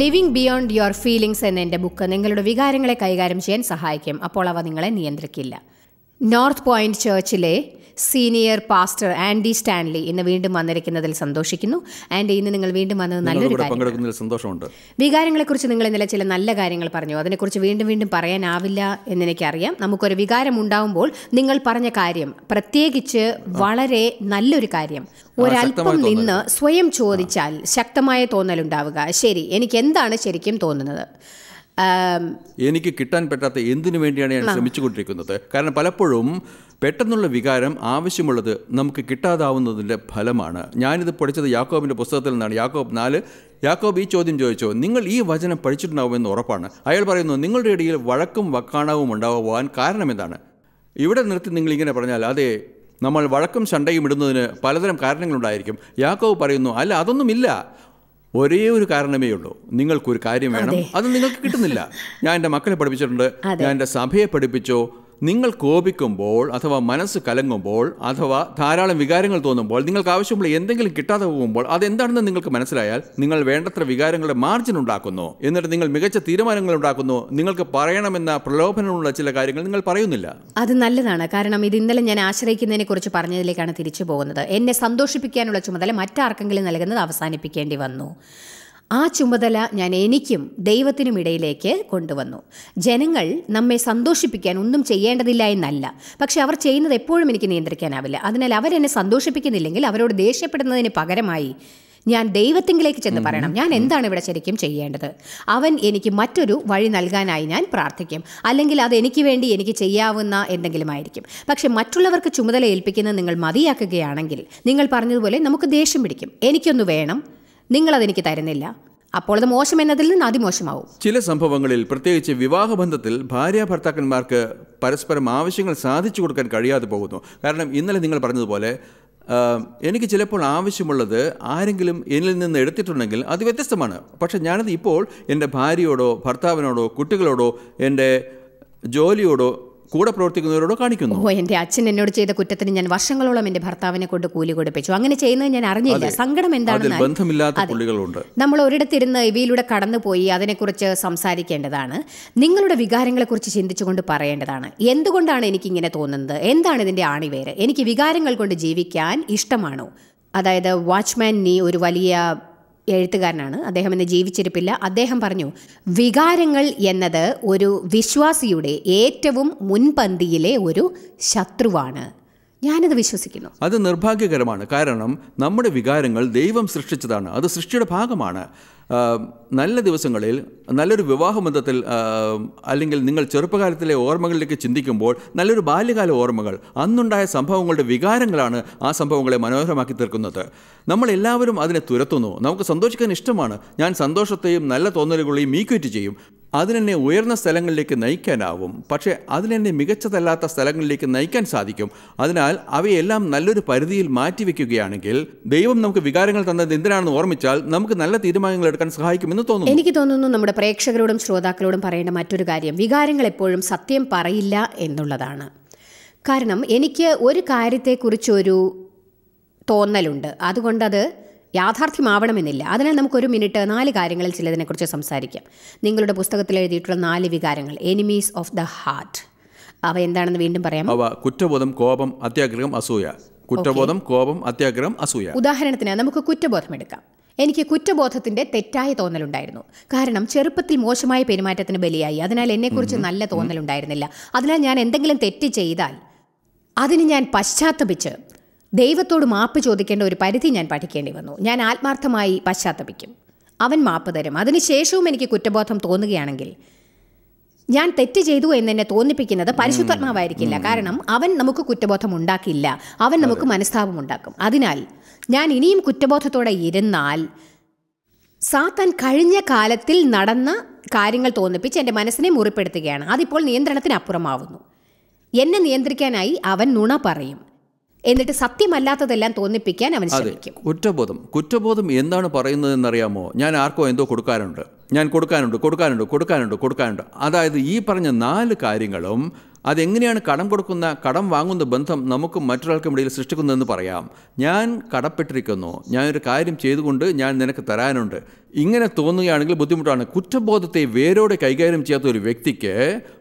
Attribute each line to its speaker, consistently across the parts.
Speaker 1: Living beyond your feelings എന്ന എൻ്റെ book നിങ്ങളുടെ വികാരങ്ങളെ കൈകാര്യം ചെയ്യാൻ സഹായിക്കും അപ്പോൾ അവ നിങ്ങളെ നിയന്ത്രിക്കില്ല നോർത്ത് പോയിന്റ് ചർച്ചിലെ സീനിയർ പാസ്റ്റർ ആൻഡി സ്റ്റാൻലി ഇന്ന് വീണ്ടും വന്നിരിക്കുന്നതിൽ സന്തോഷിക്കുന്നു ആൻഡി ഇന്ന് നിങ്ങൾ വീണ്ടും വന്നത് നല്ലൊരു
Speaker 2: നിങ്ങളുടെ കൂടെ
Speaker 1: കാര്യം
Speaker 2: പങ്കെടുക്കുന്നതിൽ സന്തോഷമുണ്ട്
Speaker 1: വികാരങ്ങളെക്കുറിച്ച് നിങ്ങൾ ഇന്നലെ ചില നല്ല കാര്യങ്ങൾ പറഞ്ഞു അതിനെക്കുറിച്ച് വീണ്ടും വീണ്ടും പറയാനാവില്ല എന്നെനിക്കറിയാം നമുക്കൊരു വികാരം ഉണ്ടാവുമ്പോൾ നിങ്ങൾ പറഞ്ഞ കാര്യം പ്രത്യേകിച്ച് വളരെ നല്ലൊരു കാര്യം ഒരല്പം നിന്ന് സ്വയം ചോദിച്ചാൽ ശക്തമായ തോന്നലുണ്ടാവുക ശരി എനിക്ക് എന്താണ് ശരിക്കും തോന്നുന്നത് ആം,
Speaker 2: എനിക്ക് കിട്ടാൻ പറ്റാത്ത എന്തിനു വേണ്ടിയാണ് ഞാൻ ശ്രമിച്ചുകൊണ്ടിരിക്കുന്നത് കാരണം പലപ്പോഴും പെട്ടെന്നുള്ള വികാരം ആവശ്യമുള്ളത് നമുക്ക് കിട്ടാതാവുന്നതിൻ്റെ ഫലമാണ് ഞാനിത് പഠിച്ചത് യാക്കോബിൻ്റെ പുസ്തകത്തിൽ നിന്നാണ് യാക്കോബ് നാല് യാക്കോബ് ഈ ചോദ്യം ചോദിച്ചോ നിങ്ങൾ ഈ വചനം പഠിച്ചിട്ടുണ്ടാവുമെന്ന് ഉറപ്പാണ് അയാൾ പറയുന്നു നിങ്ങളുടെ ഇടയിൽ വഴക്കും വക്കാണവും ഉണ്ടാവുവാൻ കാരണം എന്താണ് ഇവിടെ നിർത്തി നിങ്ങൾ ഇങ്ങനെ പറഞ്ഞാൽ അതെ നമ്മൾ വഴക്കും ശണ്ടയും ഇടുന്നതിന് പലതരം കാരണങ്ങളുണ്ടായിരിക്കും യാക്കോബ് പറയുന്നു അല്ല അതൊന്നുമില്ല ഒരേ ഒരു കാരണമേ ഉള്ളൂ നിങ്ങൾക്കൊരു കാര്യം വേണം അത് നിങ്ങൾക്ക് കിട്ടുന്നില്ല ഞാൻ എൻ്റെ മക്കളെ പഠിപ്പിച്ചിട്ടുണ്ട് ഞാൻ എൻ്റെ സഭയെ പഠിപ്പിച്ചോ നിങ്ങൾ കോപിക്കുമ്പോൾ അഥവാ മനസ്സ് കലങ്ങുമ്പോൾ അഥവാ ധാരാളം വികാരങ്ങൾ തോന്നുമ്പോൾ നിങ്ങൾക്ക് ആവശ്യമുള്ള എന്തെങ്കിലും കിട്ടാതെ പോകുമ്പോൾ അതെന്താണെന്ന് നിങ്ങൾക്ക് മനസ്സിലായാൽ നിങ്ങൾ വേണ്ടത്ര വികാരങ്ങളുടെ മാർജിൻ ഉണ്ടാക്കുന്നു എന്നിട്ട് നിങ്ങൾ മികച്ച തീരുമാനങ്ങൾ ഉണ്ടാക്കുന്നു നിങ്ങൾക്ക് പറയണമെന്ന പ്രലോഭനമുള്ള ചില കാര്യങ്ങൾ നിങ്ങൾ പറയുന്നില്ല
Speaker 1: അത് നല്ലതാണ് കാരണം ഇത് ഇന്നലെ ഞാൻ ആശ്രയിക്കുന്നതിനെ കുറിച്ച് പറഞ്ഞതിലേക്കാണ് തിരിച്ചു പോകുന്നത് എന്നെ സന്തോഷിപ്പിക്കാനുള്ള ചുമതല മറ്റാർക്കെങ്കിലും നൽകുന്നത് അവസാനിപ്പിക്കേണ്ടി വന്നു ആ ചുമതല ഞാൻ എനിക്കും ദൈവത്തിനും ഇടയിലേക്ക് കൊണ്ടുവന്നു ജനങ്ങൾ നമ്മെ സന്തോഷിപ്പിക്കാൻ ഒന്നും ചെയ്യേണ്ടതില്ല എന്നല്ല പക്ഷെ അവർ ചെയ്യുന്നത് എപ്പോഴും എനിക്ക് നിയന്ത്രിക്കാനാവില്ല അതിനാൽ അവരെന്നെ സന്തോഷിപ്പിക്കുന്നില്ലെങ്കിൽ അവരോട് ദേഷ്യപ്പെടുന്നതിന് പകരമായി ഞാൻ ദൈവത്തിങ്കിലേക്ക് ചെന്ന് പറയണം ഞാൻ എന്താണ് ഇവിടെ ശരിക്കും ചെയ്യേണ്ടത് അവൻ എനിക്ക് മറ്റൊരു വഴി നൽകാനായി ഞാൻ പ്രാർത്ഥിക്കും അല്ലെങ്കിൽ അത് എനിക്ക് വേണ്ടി എനിക്ക് ചെയ്യാവുന്ന എന്തെങ്കിലും ആയിരിക്കും പക്ഷെ മറ്റുള്ളവർക്ക് ചുമതല ഏൽപ്പിക്കുന്നത് നിങ്ങൾ മതിയാക്കുകയാണെങ്കിൽ നിങ്ങൾ പറഞ്ഞതുപോലെ നമുക്ക് ദേഷ്യം പിടിക്കും എനിക്കൊന്ന് വേണം നിങ്ങളതെനിക്ക് തരുന്നില്ല അപ്പോൾ അത് മോശം എന്നതിൽ നിന്ന് അതിമോശമാവും
Speaker 2: ചില സംഭവങ്ങളിൽ പ്രത്യേകിച്ച് വിവാഹബന്ധത്തിൽ ഭാര്യ ഭർത്താക്കന്മാർക്ക് പരസ്പരം ആവശ്യങ്ങൾ സാധിച്ചു കൊടുക്കാൻ കഴിയാതെ പോകുന്നു കാരണം ഇന്നലെ നിങ്ങൾ പറഞ്ഞതുപോലെ ആ, എനിക്ക് ചിലപ്പോൾ ആവശ്യമുള്ളത് ആരെങ്കിലും എന്നിൽ നിന്ന് എടുത്തിട്ടുണ്ടെങ്കിൽ അത് വ്യത്യസ്തമാണ് പക്ഷേ ഞാനത് ഇപ്പോൾ എൻ്റെ ഭാര്യയോടോ ഭർത്താവിനോടോ കുട്ടികളോടോ എൻ്റെ ജോലിയോടോ കൂടെ പ്രവർത്തിക്കുന്നവരോടോ കാണിക്കുന്നു
Speaker 1: ഓ എൻ്റെ അച്ഛൻ എന്നോട് ചെയ്ത കുറ്റത്തിന് ഞാൻ വർഷങ്ങളോളം എൻ്റെ ഭർത്താവിനെ കൊണ്ട് കൂലി കൊടുപ്പിച്ചു അങ്ങനെ ചെയ്യുന്നത് ഞാൻ അറിഞ്ഞില്ല സങ്കടം
Speaker 2: അതിൽ
Speaker 1: എന്താണെന്ന്
Speaker 2: ബന്ധമില്ലാത്ത പുള്ളികളുണ്ട്
Speaker 1: നമ്മൾ ഒരിടത്തിരുന്ന് ഇവയിലൂടെ കടന്നുപോയി അതിനെക്കുറിച്ച് സംസാരിക്കേണ്ടതാണ് നിങ്ങളുടെ വികാരങ്ങളെക്കുറിച്ച് ചിന്തിച്ചുകൊണ്ട് പറയേണ്ടതാണ് എന്തുകൊണ്ടാണ് എനിക്കിങ്ങനെ തോന്നുന്നത് എന്താണ് ഇതിൻ്റെ ആണിവേര് എനിക്ക് വികാരങ്ങൾ കൊണ്ട് ജീവിക്കാൻ ഇഷ്ടമാണോ അതായത് വാച്ച്മാൻ നീ ഒരു വലിയ എഴുത്തുകാരനാണ് അദ്ദേഹം ഇന്ന് ജീവിച്ചിരിപ്പില്ല അദ്ദേഹം പറഞ്ഞു വികാരങ്ങൾ എന്നത് ഒരു വിശ്വാസിയുടെ ഏറ്റവും മുൻപന്തിയിലെ ഒരു ശത്രുവാണ് ഞാനത് വിശ്വസിക്കുന്നു
Speaker 2: അത് നിർഭാഗ്യകരമാണ് കാരണം നമ്മുടെ വികാരങ്ങൾ ദൈവം സൃഷ്ടിച്ചതാണ് അത് സൃഷ്ടിയുടെ ഭാഗമാണ് ആ, നല്ല ദിവസങ്ങളിൽ നല്ലൊരു വിവാഹബന്ധത്തിൽ ആ, അല്ലെങ്കിൽ നിങ്ങൾ ചെറുപ്പകാലത്തിലെ ഓർമ്മകളിലേക്ക് ചിന്തിക്കുമ്പോൾ നല്ലൊരു ബാല്യകാല ഓർമ്മകൾ അന്നുണ്ടായ സംഭവങ്ങളുടെ വികാരങ്ങളാണ് ആ സംഭവങ്ങളെ മനോഹരമാക്കി തീർക്കുന്നത് നമ്മൾ എല്ലാവരും അതിനെ തുരത്തുന്നു നമുക്ക് സന്തോഷിക്കാൻ ഇഷ്ടമാണ് ഞാൻ സന്തോഷത്തെയും നല്ല തോന്നലുകളെയും ഈക്വേറ്റ് ചെയ്യും അതിനെന്നെ ഉയർന്ന സ്ഥലങ്ങളിലേക്ക് നയിക്കാനാവും പക്ഷേ അതിനെന്നെ മികച്ചതല്ലാത്ത സ്ഥലങ്ങളിലേക്ക് നയിക്കാൻ സാധിക്കും അതിനാൽ അവയെല്ലാം നല്ലൊരു പരിധിയിൽ മാറ്റിവെക്കുകയാണെങ്കിൽ ദൈവം നമുക്ക് വികാരങ്ങൾ തന്നത് എന്തിനാണെന്ന് ഓർമ്മിച്ചാൽ നമുക്ക് നല്ല തീരുമാനങ്ങൾ എടുക്കാൻ സഹായിക്കുമെന്ന് തോന്നുന്നു
Speaker 1: എനിക്ക് തോന്നുന്നു നമ്മുടെ പ്രേക്ഷകരോടും ശ്രോതാക്കളോടും പറയേണ്ട മറ്റൊരു കാര്യം വികാരങ്ങൾ എപ്പോഴും സത്യം പറയില്ല എന്നുള്ളതാണ് കാരണം എനിക്ക് ഒരു കാര്യത്തെക്കുറിച്ചൊരു തോന്നലുണ്ട് അതുകൊണ്ടത് യാഥാർത്ഥ്യമാവണമെന്നില്ല അതിനാൽ നമുക്കൊരു മിനിറ്റ് നാല് കാര്യങ്ങളിൽ ചിലതിനെക്കുറിച്ച് സംസാരിക്കാം നിങ്ങളുടെ പുസ്തകത്തിൽ എഴുതിയിട്ടുള്ള നാല് വികാരങ്ങൾ എനിമീസ് ഓഫ് ദ ഹാർട്ട് അവ എന്താണെന്ന് വീണ്ടും പറയാം
Speaker 2: അവ കുറ്റബോധം കോപം അത്യാഗ്രഹം അസൂയ കുറ്റബോധം കോപം അത്യാഗ്രഹം അസൂയ
Speaker 1: ഉദാഹരണത്തിന് നമുക്ക് കുറ്റബോധം എടുക്കാം എനിക്ക് കുറ്റബോധത്തിന്റെ തെറ്റായ തോന്നലുണ്ടായിരുന്നു കാരണം ചെറുപ്പത്തിൽ മോശമായ പെരുമാറ്റത്തിന് ബലിയായി അതിനാൽ എന്നെക്കുറിച്ച് നല്ല തോന്നലുണ്ടായിരുന്നില്ല അതിനാൽ ഞാൻ എന്തെങ്കിലും തെറ്റ് ചെയ്താൽ അതിന് ഞാൻ പശ്ചാത്തപിച്ച് ദൈവത്തോട് മാപ്പ് ചോദിക്കേണ്ട ഒരു പരിധി ഞാൻ പഠിക്കേണ്ടി വന്നു ഞാൻ ആത്മാർത്ഥമായി പശ്ചാത്തപിക്കും അവൻ മാപ്പ് തരും അതിനുശേഷവും എനിക്ക് കുറ്റബോധം തോന്നുകയാണെങ്കിൽ ഞാൻ തെറ്റ് ചെയ്തു എന്നെ തോന്നിപ്പിക്കുന്നത് പരിശുദ്ധാത്മാവായിരിക്കില്ല കാരണം അവൻ നമുക്ക് കുറ്റബോധം ഉണ്ടാക്കില്ല അവൻ നമുക്ക് മനസ്താപം ഉണ്ടാക്കും അതിനാൽ ഞാൻ ഇനിയും കുറ്റബോധത്തോടെ ഇരുന്നാൽ സാത്താൻ കഴിഞ്ഞ കാലത്തിൽ നടന്ന കാര്യങ്ങൾ തോന്നിപ്പിച്ച് എൻ്റെ മനസ്സിനെ മുറിപ്പെടുത്തുകയാണ് അതിപ്പോൾ നിയന്ത്രണത്തിനപ്പുറമാവുന്നു എന്നെ നിയന്ത്രിക്കാനായി അവൻ നുണ പറയും എന്നിട്ട് സത്യമല്ലാത്തതെല്ലാം തോന്നിപ്പിക്കാൻ അവൻ ശ്രമിക്കും
Speaker 2: കുറ്റബോധം കുറ്റബോധം എന്താണ് പറയുന്നതെന്നറിയാമോ ഞാൻ ആർക്കോ എന്തോ കൊടുക്കാനുണ്ട് ഞാൻ കൊടുക്കാനുണ്ട് കൊടുക്കാനുണ്ട് കൊടുക്കാനുണ്ട് കൊടുക്കാനുണ്ട് അതായത് ഈ പറഞ്ഞ നാല് കാര്യങ്ങളും അതെങ്ങനെയാണ് കടം കൊടുക്കുന്ന കടം വാങ്ങുന്ന ബന്ധം നമുക്കും മറ്റൊരാൾക്കും ഇടയിൽ സൃഷ്ടിക്കുന്നതെന്ന് പറയാം ഞാൻ കടപ്പെട്ടിരിക്കുന്നു ഞാനൊരു കാര്യം ചെയ്തുകൊണ്ട് ഞാൻ നിനക്ക് തരാനുണ്ട് ഇങ്ങനെ തോന്നുകയാണെങ്കിൽ ബുദ്ധിമുട്ടാണ് കുറ്റബോധത്തെ വേരോടെ കൈകാര്യം ചെയ്യാത്ത ഒരു വ്യക്തിക്ക്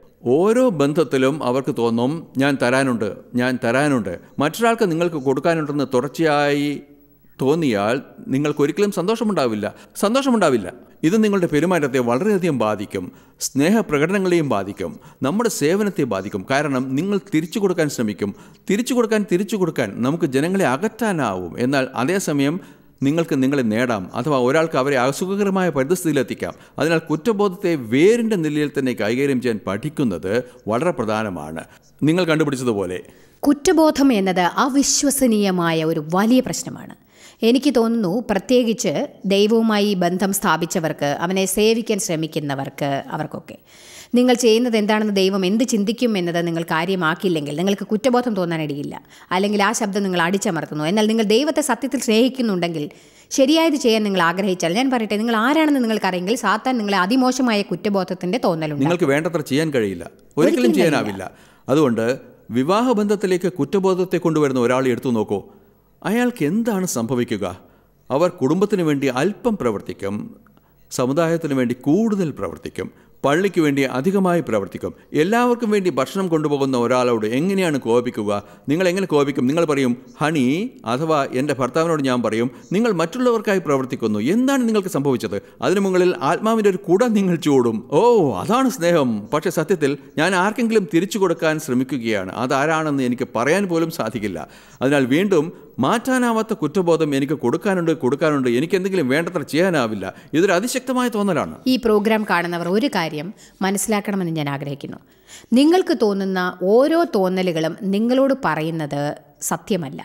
Speaker 2: ഓരോ ബന്ധത്തിലും അവർക്ക് തോന്നും ഞാൻ തരാനുണ്ട് ഞാൻ തരാനുണ്ട് മറ്റൊരാൾക്ക് നിങ്ങൾക്ക് കൊടുക്കാനുണ്ടെന്ന് തുടർച്ചയായി തോന്നിയാൽ നിങ്ങൾക്കൊരിക്കലും സന്തോഷമുണ്ടാവില്ല സന്തോഷമുണ്ടാവില്ല ഇത് നിങ്ങളുടെ പെരുമാറ്റത്തെ വളരെയധികം ബാധിക്കും സ്നേഹപ്രകടനങ്ങളെയും ബാധിക്കും നമ്മുടെ സേവനത്തെ ബാധിക്കും കാരണം നിങ്ങൾ തിരിച്ചു കൊടുക്കാൻ ശ്രമിക്കും തിരിച്ചു കൊടുക്കാൻ തിരിച്ചു കൊടുക്കാൻ നമുക്ക് ജനങ്ങളെ അകറ്റാനാവും എന്നാൽ അതേസമയം നിങ്ങൾക്ക് നിങ്ങളെ നേടാം അഥവാ ഒരാൾക്ക് അവരെ അസുഖകരമായ പരിസ്ഥിതിയിലെത്തിക്കാം അതിനാൽ കുറ്റബോധത്തെ വേരിൻ്റെ നിലയിൽ തന്നെ കൈകാര്യം ചെയ്യാൻ പഠിക്കുന്നത് വളരെ പ്രധാനമാണ് നിങ്ങൾ കണ്ടുപിടിച്ചതുപോലെ
Speaker 1: കുറ്റബോധം എന്നത് അവിശ്വസനീയമായ ഒരു വലിയ പ്രശ്നമാണ് എനിക്ക് തോന്നുന്നു പ്രത്യേകിച്ച് ദൈവവുമായി ബന്ധം സ്ഥാപിച്ചവർക്ക് അവനെ സേവിക്കാൻ ശ്രമിക്കുന്നവർക്ക് അവർക്കൊക്കെ നിങ്ങൾ ചെയ്യുന്നത് എന്താണെന്ന് ദൈവം എന്ത് ചിന്തിക്കും എന്നത് നിങ്ങൾ കാര്യമാക്കിയില്ലെങ്കിൽ നിങ്ങൾക്ക് കുറ്റബോധം തോന്നാനിടയില്ല അല്ലെങ്കിൽ ആ ശബ്ദം നിങ്ങൾ അടിച്ചമർത്തുന്നു എന്നാൽ നിങ്ങൾ ദൈവത്തെ സത്യത്തിൽ സ്നേഹിക്കുന്നുണ്ടെങ്കിൽ ശരിയായത് ചെയ്യാൻ നിങ്ങൾ ആഗ്രഹിച്ചാൽ ഞാൻ പറയട്ടെ നിങ്ങൾ ആരാണെന്ന് നിങ്ങൾക്കറിയെങ്കിൽ സാത്താൻ നിങ്ങളെ അതിമോശമായ കുറ്റബോധത്തിന്റെ തോന്നലുണ്ട്
Speaker 2: നിങ്ങൾക്ക് വേണ്ടത്ര ചെയ്യാൻ കഴിയില്ല ഒരിക്കലും ചെയ്യാനാവില്ല അതുകൊണ്ട് വിവാഹബന്ധത്തിലേക്ക് കുറ്റബോധത്തെ കൊണ്ടുവരുന്ന ഒരാളെ എടുത്തു നോക്കൂ അയാൾക്ക് എന്താണ് സംഭവിക്കുക അവർ കുടുംബത്തിന് വേണ്ടി അല്പം പ്രവർത്തിക്കും സമുദായത്തിന് വേണ്ടി കൂടുതൽ പ്രവർത്തിക്കും പള്ളിക്ക് വേണ്ടി അധികമായി പ്രവർത്തിക്കും എല്ലാവർക്കും വേണ്ടി ഭക്ഷണം കൊണ്ടുപോകുന്ന ഒരാളോട് എങ്ങനെയാണ് കോപിക്കുക നിങ്ങൾ എങ്ങനെ കോപിക്കും നിങ്ങൾ പറയും ഹണി അഥവാ എൻ്റെ ഭർത്താവിനോട് ഞാൻ പറയും നിങ്ങൾ മറ്റുള്ളവർക്കായി പ്രവർത്തിക്കുന്നു എന്താണ് നിങ്ങൾക്ക് സംഭവിച്ചത് അതിനു മുകളിൽ ആത്മാവിൻ്റെ ഒരു കുട നിങ്ങൾ ചൂടും ഓ അതാണ് സ്നേഹം പക്ഷെ സത്യത്തിൽ ഞാൻ ആർക്കെങ്കിലും തിരിച്ചു കൊടുക്കാൻ ശ്രമിക്കുകയാണ് അതാരാണെന്ന് എനിക്ക് പറയാൻ പോലും സാധിക്കില്ല അതിനാൽ വീണ്ടും മാറ്റാനാവാത്ത കുറ്റബോധം എനിക്ക് കൊടുക്കാനുണ്ട് കൊടുക്കാനുണ്ട് എനിക്ക് എന്തെങ്കിലും വേണ്ടത്ര ചെയ്യാനാവില്ല ഇതൊരു അതിശക്തമായ തോന്നലാണ്
Speaker 1: ഈ പ്രോഗ്രാം കാണുന്നവർ ഒരു കാര്യം മനസ്സിലാക്കണമെന്ന് ഞാൻ ആഗ്രഹിക്കുന്നു നിങ്ങൾക്ക് തോന്നുന്ന ഓരോ തോന്നലുകളും നിങ്ങളോട് പറയുന്നത് സത്യമല്ല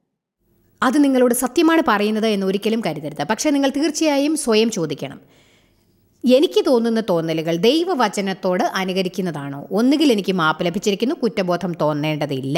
Speaker 1: അത് നിങ്ങളോട് സത്യമാണ് പറയുന്നത് എന്ന് ഒരിക്കലും കരുതരുത് പക്ഷേ നിങ്ങൾ തീർച്ചയായും സ്വയം ചോദിക്കണം എനിക്ക് തോന്നുന്ന തോന്നലുകൾ ദൈവവചനത്തോട് അനുകരിക്കുന്നതാണോ ഒന്നുകിൽ എനിക്ക് മാപ്പ് ലഭിച്ചിരിക്കുന്നു കുറ്റബോധം തോന്നേണ്ടതില്ല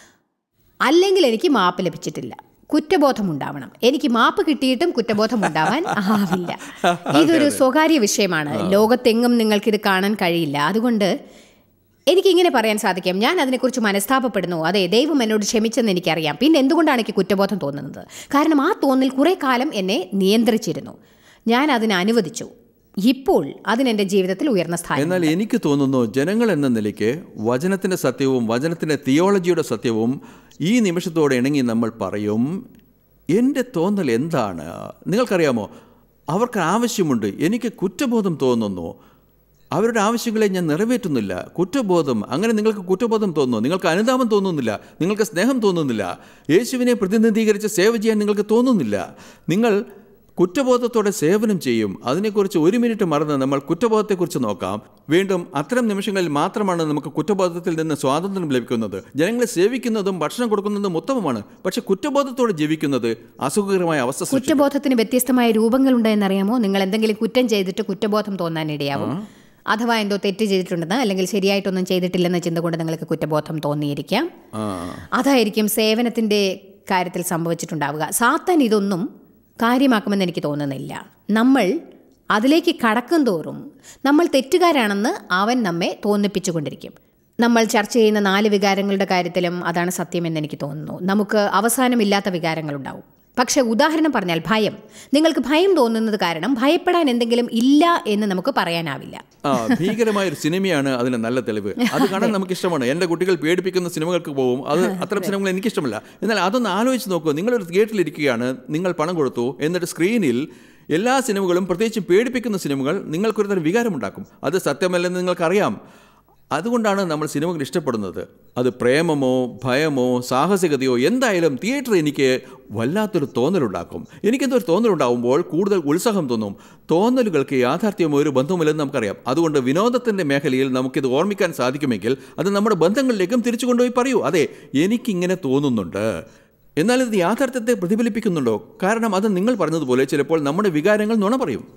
Speaker 1: അല്ലെങ്കിൽ എനിക്ക് മാപ്പ് ലഭിച്ചിട്ടില്ല കുറ്റബോധം ഉണ്ടാവണം എനിക്ക് മാപ്പ് കിട്ടിയിട്ടും കുറ്റബോധം ഉണ്ടാവാൻ ആവില്ല ഇതൊരു സ്വകാര്യ വിഷയമാണ് ലോകത്തെങ്ങും നിങ്ങൾക്കിത് കാണാൻ കഴിയില്ല അതുകൊണ്ട് എനിക്കിങ്ങനെ പറയാൻ സാധിക്കും ഞാൻ അതിനെക്കുറിച്ച് മനസ്താപപ്പെടുന്നു അതെ ദൈവം എന്നോട് ക്ഷമിച്ചെന്ന് എനിക്കറിയാം പിന്നെ എന്തുകൊണ്ടാണ് എനിക്ക് കുറ്റബോധം തോന്നുന്നത് കാരണം ആ തോന്നൽ കുറേ കാലം എന്നെ നിയന്ത്രിച്ചിരുന്നു ഞാൻ അതിനെ അനുവദിച്ചു ഇപ്പോൾ അതിനെൻ്റെ ജീവിതത്തിൽ ഉയർന്ന സ്ഥാനം
Speaker 2: എന്നാൽ എനിക്ക് തോന്നുന്നു ജനങ്ങൾ എന്ന നിലയ്ക്ക് വചനത്തിൻ്റെ സത്യവും വചനത്തിൻ്റെ തിയോളജിയുടെ സത്യവും ഈ നിമിഷത്തോടെ ഇണങ്ങി നമ്മൾ പറയും എൻ്റെ തോന്നൽ എന്താണ് നിങ്ങൾക്കറിയാമോ അവർക്ക് ആവശ്യമുണ്ട് എനിക്ക് കുറ്റബോധം തോന്നുന്നു അവരുടെ ആവശ്യങ്ങളെ ഞാൻ നിറവേറ്റുന്നില്ല കുറ്റബോധം അങ്ങനെ നിങ്ങൾക്ക് കുറ്റബോധം തോന്നുന്നു നിങ്ങൾക്ക് അനുതാപം തോന്നുന്നില്ല നിങ്ങൾക്ക് സ്നേഹം തോന്നുന്നില്ല യേശുവിനെ പ്രതിനിധീകരിച്ച് സേവ ചെയ്യാൻ നിങ്ങൾക്ക് തോന്നുന്നില്ല നിങ്ങൾ കുറ്റബോധത്തോടെ സേവനം ചെയ്യും അതിനെക്കുറിച്ച് ഒരു മിനിറ്റ് മറന്ന് നമ്മൾ കുറ്റബോധത്തെക്കുറിച്ച് നോക്കാം വീണ്ടും അത്തരം നിമിഷങ്ങളിൽ മാത്രമാണ് നമുക്ക് കുറ്റബോധത്തിൽ നിന്ന് സ്വാതന്ത്ര്യം ലഭിക്കുന്നത് ജനങ്ങളെ സേവിക്കുന്നതും ഭക്ഷണം കൊടുക്കുന്നതും ഉത്തമമാണ് പക്ഷെ കുറ്റബോധത്തോടെ ജീവിക്കുന്നത് അസുഖകരമായ അവസ്ഥ സൃഷ്ടിക്കും.
Speaker 1: കുറ്റബോധത്തിന് വ്യത്യസ്തമായ രൂപങ്ങളുണ്ട് എന്നറിയാമോ നിങ്ങൾ എന്തെങ്കിലും കുറ്റം ചെയ്തിട്ട് കുറ്റബോധം തോന്നാനിടയാവും അഥവാ എന്തോ തെറ്റ് ചെയ്തിട്ടുണ്ടെന്ന് അല്ലെങ്കിൽ ശരിയായിട്ടൊന്നും ചെയ്തിട്ടില്ലെന്ന ചിന്ത കൊണ്ട് നിങ്ങൾക്ക് കുറ്റബോധം തോന്നിയിരിക്കാം
Speaker 2: ആ
Speaker 1: അതായിരിക്കും സേവനത്തിൻ്റെ കാര്യത്തിൽ സംഭവിച്ചിട്ടുണ്ടാവുക സാത്താൻ ഇതൊന്നും കാര്യമാക്കുമെന്ന് എനിക്ക് തോന്നുന്നില്ല നമ്മൾ അതിലേക്ക് കടക്കും തോറും നമ്മൾ തെറ്റുകാരാണെന്ന് അവൻ നമ്മെ തോന്നിപ്പിച്ചുകൊണ്ടിരിക്കും നമ്മൾ ചർച്ച ചെയ്യുന്ന നാല് വികാരങ്ങളുടെ കാര്യത്തിലും അതാണ് സത്യമെന്ന് എനിക്ക് തോന്നുന്നു നമുക്ക് അവസാനമില്ലാത്ത വികാരങ്ങളുണ്ടാവും പക്ഷെ ഉദാഹരണം പറഞ്ഞാൽ ഭയം നിങ്ങൾക്ക് ഭയം തോന്നുന്നത് കാരണം ഭയപ്പെടാൻ എന്തെങ്കിലും ഇല്ല എന്ന് നമുക്ക് പറയാനാവില്ല
Speaker 2: ആ ഭീകരമായ ഒരു സിനിമയാണ് അതിന് നല്ല തെളിവ് അത് കാണാൻ നമുക്ക് ഇഷ്ടമാണ് എൻ്റെ കുട്ടികൾ പേടിപ്പിക്കുന്ന സിനിമകൾക്ക് പോകും അത് അത്തരം സിനിമകൾ എനിക്കിഷ്ടമല്ല എന്നാൽ അതൊന്ന് ആലോചിച്ച് നോക്കൂ നിങ്ങളൊരു തിയേറ്ററിൽ ഇരിക്കുകയാണ് നിങ്ങൾ പണം കൊടുത്തു എന്നിട്ട് സ്ക്രീനിൽ എല്ലാ സിനിമകളും പ്രത്യേകിച്ചും പേടിപ്പിക്കുന്ന സിനിമകൾ നിങ്ങൾക്കൊരു തരം വികാരമുണ്ടാക്കും അത് സത്യമല്ലെന്ന് നിങ്ങൾക്കറിയാം അതുകൊണ്ടാണ് നമ്മൾ സിനിമകൾ ഇഷ്ടപ്പെടുന്നത് അത് പ്രേമമോ ഭയമോ സാഹസികതയോ എന്തായാലും തിയേറ്റർ എനിക്ക് വല്ലാത്തൊരു തോന്നലുണ്ടാക്കും എനിക്കെന്തോ ഒരു തോന്നലുണ്ടാകുമ്പോൾ കൂടുതൽ ഉത്സാഹം തോന്നും തോന്നലുകൾക്ക് യാഥാർത്ഥ്യമോ ഒരു ബന്ധവുമില്ലെന്ന് നമുക്കറിയാം അതുകൊണ്ട് വിനോദത്തിൻ്റെ മേഖലയിൽ നമുക്കിത് ഓർമ്മിക്കാൻ സാധിക്കുമെങ്കിൽ അത് നമ്മുടെ ബന്ധങ്ങളിലേക്കും തിരിച്ചു കൊണ്ടുപോയി പറയൂ അതെ എനിക്കിങ്ങനെ തോന്നുന്നുണ്ട് എന്നാൽ ഇത് യാഥാർത്ഥ്യത്തെ പ്രതിഫലിപ്പിക്കുന്നുണ്ടോ കാരണം അത് നിങ്ങൾ പറഞ്ഞതുപോലെ ചിലപ്പോൾ നമ്മുടെ വികാരങ്ങൾ നുണ പറയും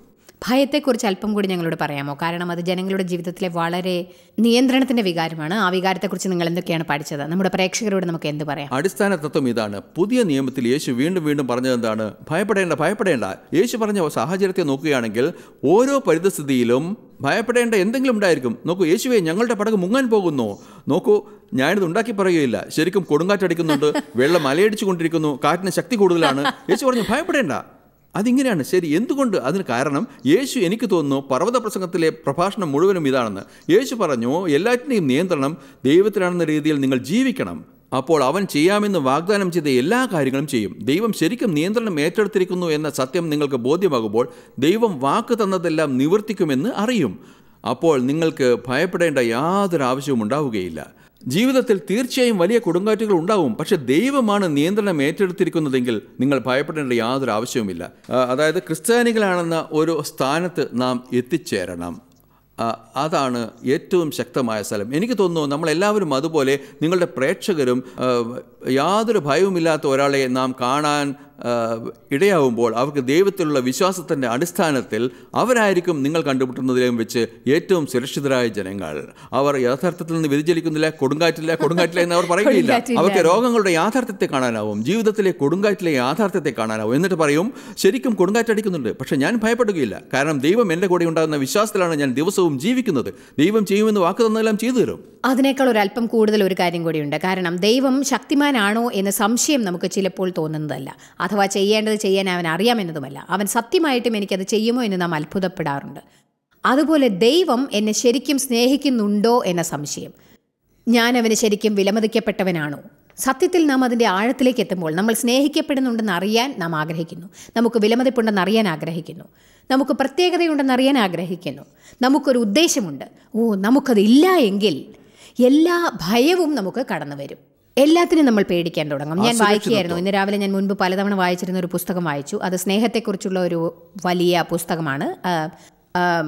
Speaker 1: ഭയത്തെക്കുറിച്ച് അല്പം കൂടി ഞങ്ങളോട് പറയാമോ കാരണം അത് ജനങ്ങളുടെ ജീവിതത്തിലെ വളരെ നിയന്ത്രണത്തിന്റെ വികാരമാണ് ആ വികാരത്തെക്കുറിച്ച് നിങ്ങൾ എന്തൊക്കെയാണ് പഠിച്ചത് നമ്മുടെ പ്രേക്ഷകരോട് നമുക്ക് എന്ത് പറയാം
Speaker 2: അടിസ്ഥാന തത്വം ഇതാണ് പുതിയ നിയമത്തിൽ യേശു വീണ്ടും വീണ്ടും പറഞ്ഞത് എന്താണ് ഭയപ്പെടേണ്ട ഭയപ്പെടേണ്ട യേശു പറഞ്ഞ സാഹചര്യത്തെ നോക്കുകയാണെങ്കിൽ ഓരോ പരിതസ്ഥിതിയിലും ഭയപ്പെടേണ്ട എന്തെങ്കിലും ഉണ്ടായിരിക്കും നോക്കൂ യേശുവെ ഞങ്ങളുടെ പടക് മുങ്ങാൻ പോകുന്നു നോക്കൂ ഞാനിത് ഉണ്ടാക്കി പറയുകയില്ല ശരിക്കും കൊടുങ്കാറ്റടിക്കുന്നുണ്ട് വെള്ളം അലയടിച്ചു കൊണ്ടിരിക്കുന്നു കാറ്റിന് ശക്തി കൂടുതലാണ് യേശു പറഞ്ഞു ഭയപ്പെടേണ്ട അതിങ്ങനെയാണ് ശരി എന്തുകൊണ്ട് അതിന് കാരണം യേശു എനിക്ക് തോന്നുന്നു പർവ്വത പ്രസംഗത്തിലെ പ്രഭാഷണം മുഴുവനും ഇതാണെന്ന് യേശു പറഞ്ഞു എല്ലാറ്റിൻ്റെയും നിയന്ത്രണം ദൈവത്തിലാണെന്ന രീതിയിൽ നിങ്ങൾ ജീവിക്കണം അപ്പോൾ അവൻ ചെയ്യാമെന്ന് വാഗ്ദാനം ചെയ്ത എല്ലാ കാര്യങ്ങളും ചെയ്യും ദൈവം ശരിക്കും നിയന്ത്രണം ഏറ്റെടുത്തിരിക്കുന്നു എന്ന സത്യം നിങ്ങൾക്ക് ബോധ്യമാകുമ്പോൾ ദൈവം വാക്ക് തന്നതെല്ലാം നിവർത്തിക്കുമെന്ന് അറിയും അപ്പോൾ നിങ്ങൾക്ക് ഭയപ്പെടേണ്ട യാതൊരു ആവശ്യവും ഉണ്ടാവുകയില്ല ജീവിതത്തിൽ തീർച്ചയായും വലിയ കൊടുങ്കാറ്റുകൾ ഉണ്ടാവും പക്ഷെ ദൈവമാണ് നിയന്ത്രണം ഏറ്റെടുത്തിരിക്കുന്നതെങ്കിൽ നിങ്ങൾ ഭയപ്പെടേണ്ട യാതൊരു ആവശ്യവുമില്ല ആ, അതായത് ക്രിസ്ത്യാനികളാണെന്ന ഒരു സ്ഥാനത്ത് നാം എത്തിച്ചേരണം ആ, അതാണ് ഏറ്റവും ശക്തമായ സ്ഥലം എനിക്ക് തോന്നുന്നു നമ്മളെല്ലാവരും അതുപോലെ നിങ്ങളുടെ പ്രേക്ഷകരും ആ, യാതൊരു ഭയവുമില്ലാത്ത ഒരാളെ നാം കാണാൻ ആ, ഇടയാവുമ്പോൾ അവർക്ക് ദൈവത്തിലുള്ള വിശ്വാസത്തിൻ്റെ അടിസ്ഥാനത്തിൽ അവരായിരിക്കും നിങ്ങൾ കണ്ടുമുട്ടുന്നതിലും വെച്ച് ഏറ്റവും സുരക്ഷിതരായ ജനങ്ങൾ അവർ യഥാർത്ഥത്തിൽ നിന്ന് വ്യതിചലിക്കുന്നില്ല കൊടുങ്കാറ്റില്ല കൊടുങ്കാറ്റില്ല എന്ന് അവർ പറയുകയില്ല
Speaker 1: കൊടുങ്കാറ്റില്ല.
Speaker 2: അവർക്ക് രോഗങ്ങളുടെ യാഥാർത്ഥ്യത്തെ കാണാനാവും ജീവിതത്തിലെ കൊടുങ്കാറ്റിലെ യാഥാർത്ഥ്യത്തെ കാണാനാവും എന്നിട്ട് പറയും ശരിക്കും കൊടുങ്കാറ്റടിക്കുന്നുണ്ട് പക്ഷെ ഞാൻ ഭയപ്പെടുകയില്ല കാരണം ദൈവം എൻ്റെ കൂടെ ഉണ്ടാകുന്ന വിശ്വാസത്തിലാണ് ഞാൻ ദിവസവും ജീവിക്കുന്നത് ദൈവം ചെയ്യുമെന്ന് വാക്ക് തന്നെല്ലാം ചെയ്തു തരും
Speaker 1: അതിനേക്കാൾ ഒരു അല്പം കൂടുതൽ ഒരു കാര്യം കൂടിയുണ്ട് കാരണം ദൈവം ശക്തിമാനാണോ എന്ന സംശയം നമുക്ക് ചിലപ്പോൾ തോന്നുന്നതല്ല അഥവാ ചെയ്യേണ്ടത് ചെയ്യാൻ അവൻ അറിയാമെന്നതുമല്ല അവൻ സത്യമായിട്ടും എനിക്കത് ചെയ്യുമോ എന്ന് നാം അത്ഭുതപ്പെടാറുണ്ട് അതുപോലെ ദൈവം എന്നെ ശരിക്കും സ്നേഹിക്കുന്നുണ്ടോ എന്ന സംശയം ഞാൻ അവന് ശരിക്കും വിലമതിക്കപ്പെട്ടവനാണോ സത്യത്തിൽ നാം അതിൻ്റെ ആഴത്തിലേക്ക് എത്തുമ്പോൾ നമ്മൾ സ്നേഹിക്കപ്പെടുന്നുണ്ടെന്ന് അറിയാൻ നാം ആഗ്രഹിക്കുന്നു നമുക്ക് വിലമതിപ്പുണ്ടെന്ന് അറിയാൻ ആഗ്രഹിക്കുന്നു നമുക്ക് പ്രത്യേകതയുണ്ടെന്ന് അറിയാൻ ആഗ്രഹിക്കുന്നു നമുക്കൊരു ഉദ്ദേശമുണ്ട് ഓ നമുക്കതില്ല എങ്കിൽ എല്ലാ ഭയവും നമുക്ക് കടന്നു വരും എല്ലാത്തിനും നമ്മൾ പേടിക്കാൻ തുടങ്ങും ഞാൻ വായിക്കുകയായിരുന്നു ഇന്ന് രാവിലെ ഞാൻ മുൻപ് പലതവണ വായിച്ചിരുന്ന ഒരു പുസ്തകം വായിച്ചു അത് സ്നേഹത്തെക്കുറിച്ചുള്ള ഒരു വലിയ പുസ്തകമാണ് ആ, ആം,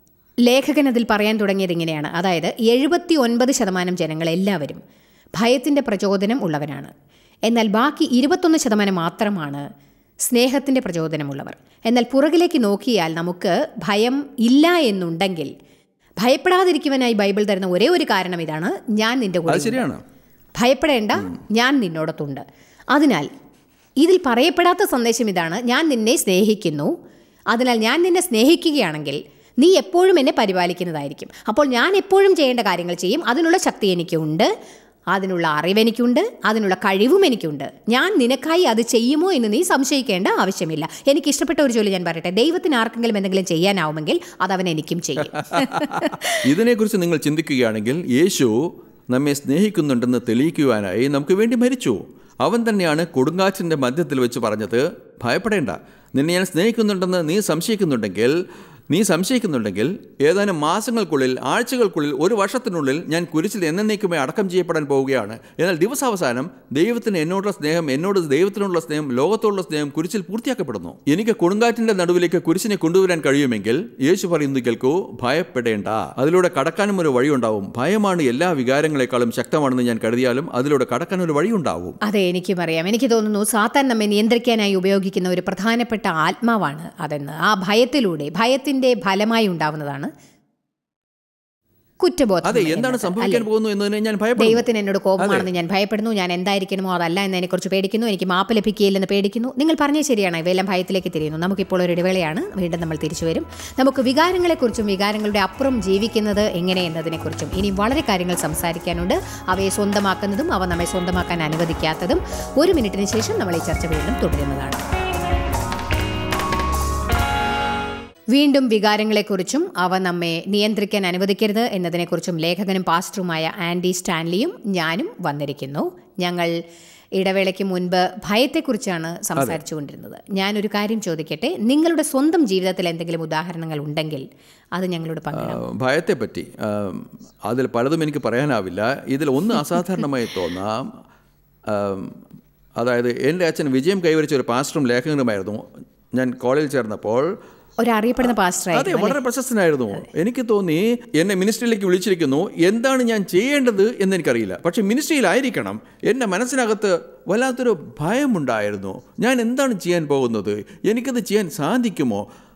Speaker 1: ലേഖകൻ അതിൽ പറയാൻ തുടങ്ങിയത് ഇങ്ങനെയാണ് അതായത് എഴുപത്തി ഒൻപത് ശതമാനം ജനങ്ങൾ എല്ലാവരും ഭയത്തിൻ്റെ പ്രചോദനം ഉള്ളവരാണ് എന്നാൽ ബാക്കി ഇരുപത്തൊന്ന് ശതമാനം മാത്രമാണ് സ്നേഹത്തിൻ്റെ പ്രചോദനമുള്ളവർ എന്നാൽ പുറകിലേക്ക് നോക്കിയാൽ നമുക്ക് ഭയം ഇല്ല എന്നുണ്ടെങ്കിൽ ഭയപ്പെടാതിരിക്കുവാനായി ബൈബിൾ തരുന്ന ഒരേ ഒരു കാരണം ഇതാണ് ഞാൻ നിന്റെ കൂടെ
Speaker 2: അത് ശരിയാണ്
Speaker 1: ഭയപ്പെടേണ്ട ഞാൻ നിന്നോടൊത്തുണ്ട് അതിനാൽ ഇതിൽ പറയപ്പെടാത്ത സന്ദേശം ഇതാണ് ഞാൻ നിന്നെ സ്നേഹിക്കുന്നു അതിനാൽ ഞാൻ നിന്നെ സ്നേഹിക്കുകയാണെങ്കിൽ നീ എപ്പോഴും എന്നെ പരിപാലിക്കുന്നതായിരിക്കും അപ്പോൾ ഞാൻ എപ്പോഴും ചെയ്യേണ്ട കാര്യങ്ങൾ ചെയ്യും അതിനുള്ള ശക്തി എനിക്കുണ്ട് അതിനുള്ള അറിവ് എനിക്കുണ്ട് അതിനുള്ള കഴിവും എനിക്കുണ്ട് ഞാൻ നിനക്കായി അത് ചെയ്യുമോ എന്ന് നീ സംശയിക്കേണ്ട ആവശ്യമില്ല എനിക്ക് ഇഷ്ടപ്പെട്ട ഒരു ജോലി ഞാൻ പറയട്ടെ ദൈവത്തിന് ആർക്കെങ്കിലും എന്തെങ്കിലും ചെയ്യാനാവുമെങ്കിൽ അത് അവൻ എനിക്കും ചെയ്യും
Speaker 2: ഇതിനെക്കുറിച്ച് നിങ്ങൾ ചിന്തിക്കുകയാണെങ്കിൽ യേശു നമ്മെ സ്നേഹിക്കുന്നുണ്ടെന്ന് തെളിയിക്കുവാനായി നമുക്ക് വേണ്ടി മരിച്ചു അവൻ തന്നെയാണ് കൊടുങ്കാറ്റിൻ്റെ മധ്യത്തിൽ വെച്ച് പറഞ്ഞത് ഭയപ്പെടേണ്ട നിന്നെ ഞാൻ സ്നേഹിക്കുന്നുണ്ടെന്ന് നീ സംശയിക്കുന്നുണ്ടെങ്കിൽ നീ സംശയിക്കുന്നുണ്ടെങ്കിൽ ഏതാനും മാസങ്ങൾക്കുള്ളിൽ ആഴ്ചകൾക്കുള്ളിൽ ഒരു വർഷത്തിനുള്ളിൽ ഞാൻ കുരിശിൽ എന്നേക്കുമായി അടക്കം ചെയ്യപ്പെടാൻ പോവുകയാണ് എന്നാൽ ദിവസാവസാനം ദൈവത്തിന് എന്നോടുള്ള സ്നേഹം എന്നോട് ദൈവത്തിനോടുള്ള സ്നേഹം ലോകത്തോടുള്ള സ്നേഹം കുരിശിൽ പൂർത്തിയാക്കപ്പെടുന്നു എനിക്ക് കൊടുങ്കാറ്റിന്റെ നടുവിലേക്ക് കുരിശിനെ കൊണ്ടുവരാൻ കഴിയുമെങ്കിൽ യേശു പറയുന്നത് കേൾക്കൂ ഭയപ്പെടേണ്ട അതിലൂടെ കടക്കാനും ഒരു വഴിയുണ്ടാവും ഭയമാണ് എല്ലാ വികാരങ്ങളെക്കാളും ശക്തമാണെന്ന് ഞാൻ കരുതിയാലും അതിലൂടെ കടക്കാൻ ഒരു വഴിയുണ്ടാവും
Speaker 1: അതെ എനിക്കും അറിയാം എനിക്ക് തോന്നുന്നു സാത്താൻ നമ്മെ നിയന്ത്രിക്കാനായി ഉപയോഗിക്കുന്ന ഒരു പ്രധാനപ്പെട്ട ആത്മാവാണ് അതെന്ന് ആ ഭയത്തിലൂടെ ഭയത്തിന്റെ ഫലമായി ഉണ്ടാവുന്നതാണ് കുറ്റബോധം
Speaker 2: അതെ എന്താണ്
Speaker 1: എന്നത്.
Speaker 2: സംഭവിക്കാൻ
Speaker 1: അല്ലേ?
Speaker 2: പോകുന്നു എന്നതിനെ ഞാൻ ഭയപ്പെടുന്നു
Speaker 1: ദൈവത്തിന് എന്നോട് കോപമാണെന്ന് ഞാൻ ഭയപ്പെടുന്നു ഞാൻ എന്തായിരിക്കണമോ അതല്ല എന്നതിനെക്കുറിച്ച് പേടിക്കുന്നു എനിക്ക് മാപ്പ് ലഭിക്കുകയില്ലെന്ന് പേടിക്കുന്നു നിങ്ങൾ പറഞ്ഞത് ശരിയാണ് ഇവയെല്ലാം ഭയത്തിലേക്ക് തിരിയുന്നു നമുക്കിപ്പോൾ ഒരു ഇടവേളയാണ് വീണ്ടും നമ്മൾ തിരിച്ചു വരും നമുക്ക് വികാരങ്ങളെക്കുറിച്ചും വികാരങ്ങളുടെ അപ്പുറം ജീവിക്കുന്നത് എങ്ങനെ എന്നതിനെക്കുറിച്ചും ഇനി വളരെ കാര്യങ്ങൾ സംസാരിക്കാനുണ്ട് അവയെ സ്വന്തമാക്കുന്നതും അവ നമ്മെ സ്വന്തമാക്കാൻ അനുവദിക്കാത്തതും ഒരു മിനിറ്റിന് ശേഷം നമ്മൾ ഈ ചർച്ച വീണ്ടും തുടരുന്നതാണ് വീണ്ടും വികാരങ്ങളെക്കുറിച്ചും അവ നമ്മെ നിയന്ത്രിക്കാൻ അനുവദിക്കരുത് എന്നതിനെക്കുറിച്ചും ലേഖകനും പാസ്റ്ററുമായ ആൻഡി സ്റ്റാൻലിയും ഞാനും വന്നിരിക്കുന്നു ഞങ്ങൾ ഇടവേളയ്ക്ക് മുൻപ് ഭയത്തെക്കുറിച്ചാണ് സംസാരിച്ചുകൊണ്ടിരുന്നത് ഞാനൊരു കാര്യം ചോദിക്കട്ടെ നിങ്ങളുടെ സ്വന്തം ജീവിതത്തിൽ എന്തെങ്കിലും ഉദാഹരണങ്ങൾ ഉണ്ടെങ്കിൽ അത് ഞങ്ങളോട് പങ്കിടാം
Speaker 2: ആ, ഭയത്തെപ്പറ്റി ആ, അതിൽ പലതും എനിക്ക് പറയാനാവില്ല ഇതിൽ ഒന്ന് അസാധാരണമായി തോന്നാം ആ, അതായത് എൻ്റെ അച്ഛൻ വിജയം കൈവരിച്ച ഒരു പാസ്റ്ററും ലേഖകനുമായിരുന്നു ഞാൻ കോളേജിൽ ചേർന്നപ്പോൾ
Speaker 1: ഒരു അറിയപ്പെടുന്ന പാസ്റ്ററായി
Speaker 2: അതെ വളരെ പ്രശസ്തനായിരുന്നു എനിക്ക് തോന്നി എന്നെ മിനിസ്ട്രിയിലേക്ക് വിളിച്ചിരിക്കുന്നു എന്താണ് ഞാൻ ചെയ്യേണ്ടത് എന്ന് എനിക്കറിയില്ല പക്ഷെ മിനിസ്ട്രിയിലായിരിക്കണം എൻ്റെ മനസ്സിനകത്ത് വല്ലാത്തൊരു ഭയമുണ്ടായിരുന്നു ഞാൻ എന്താണ് ചെയ്യാൻ പോകുന്നത് എനിക്കത് ചെയ്യാൻ സാധിക്കുമോ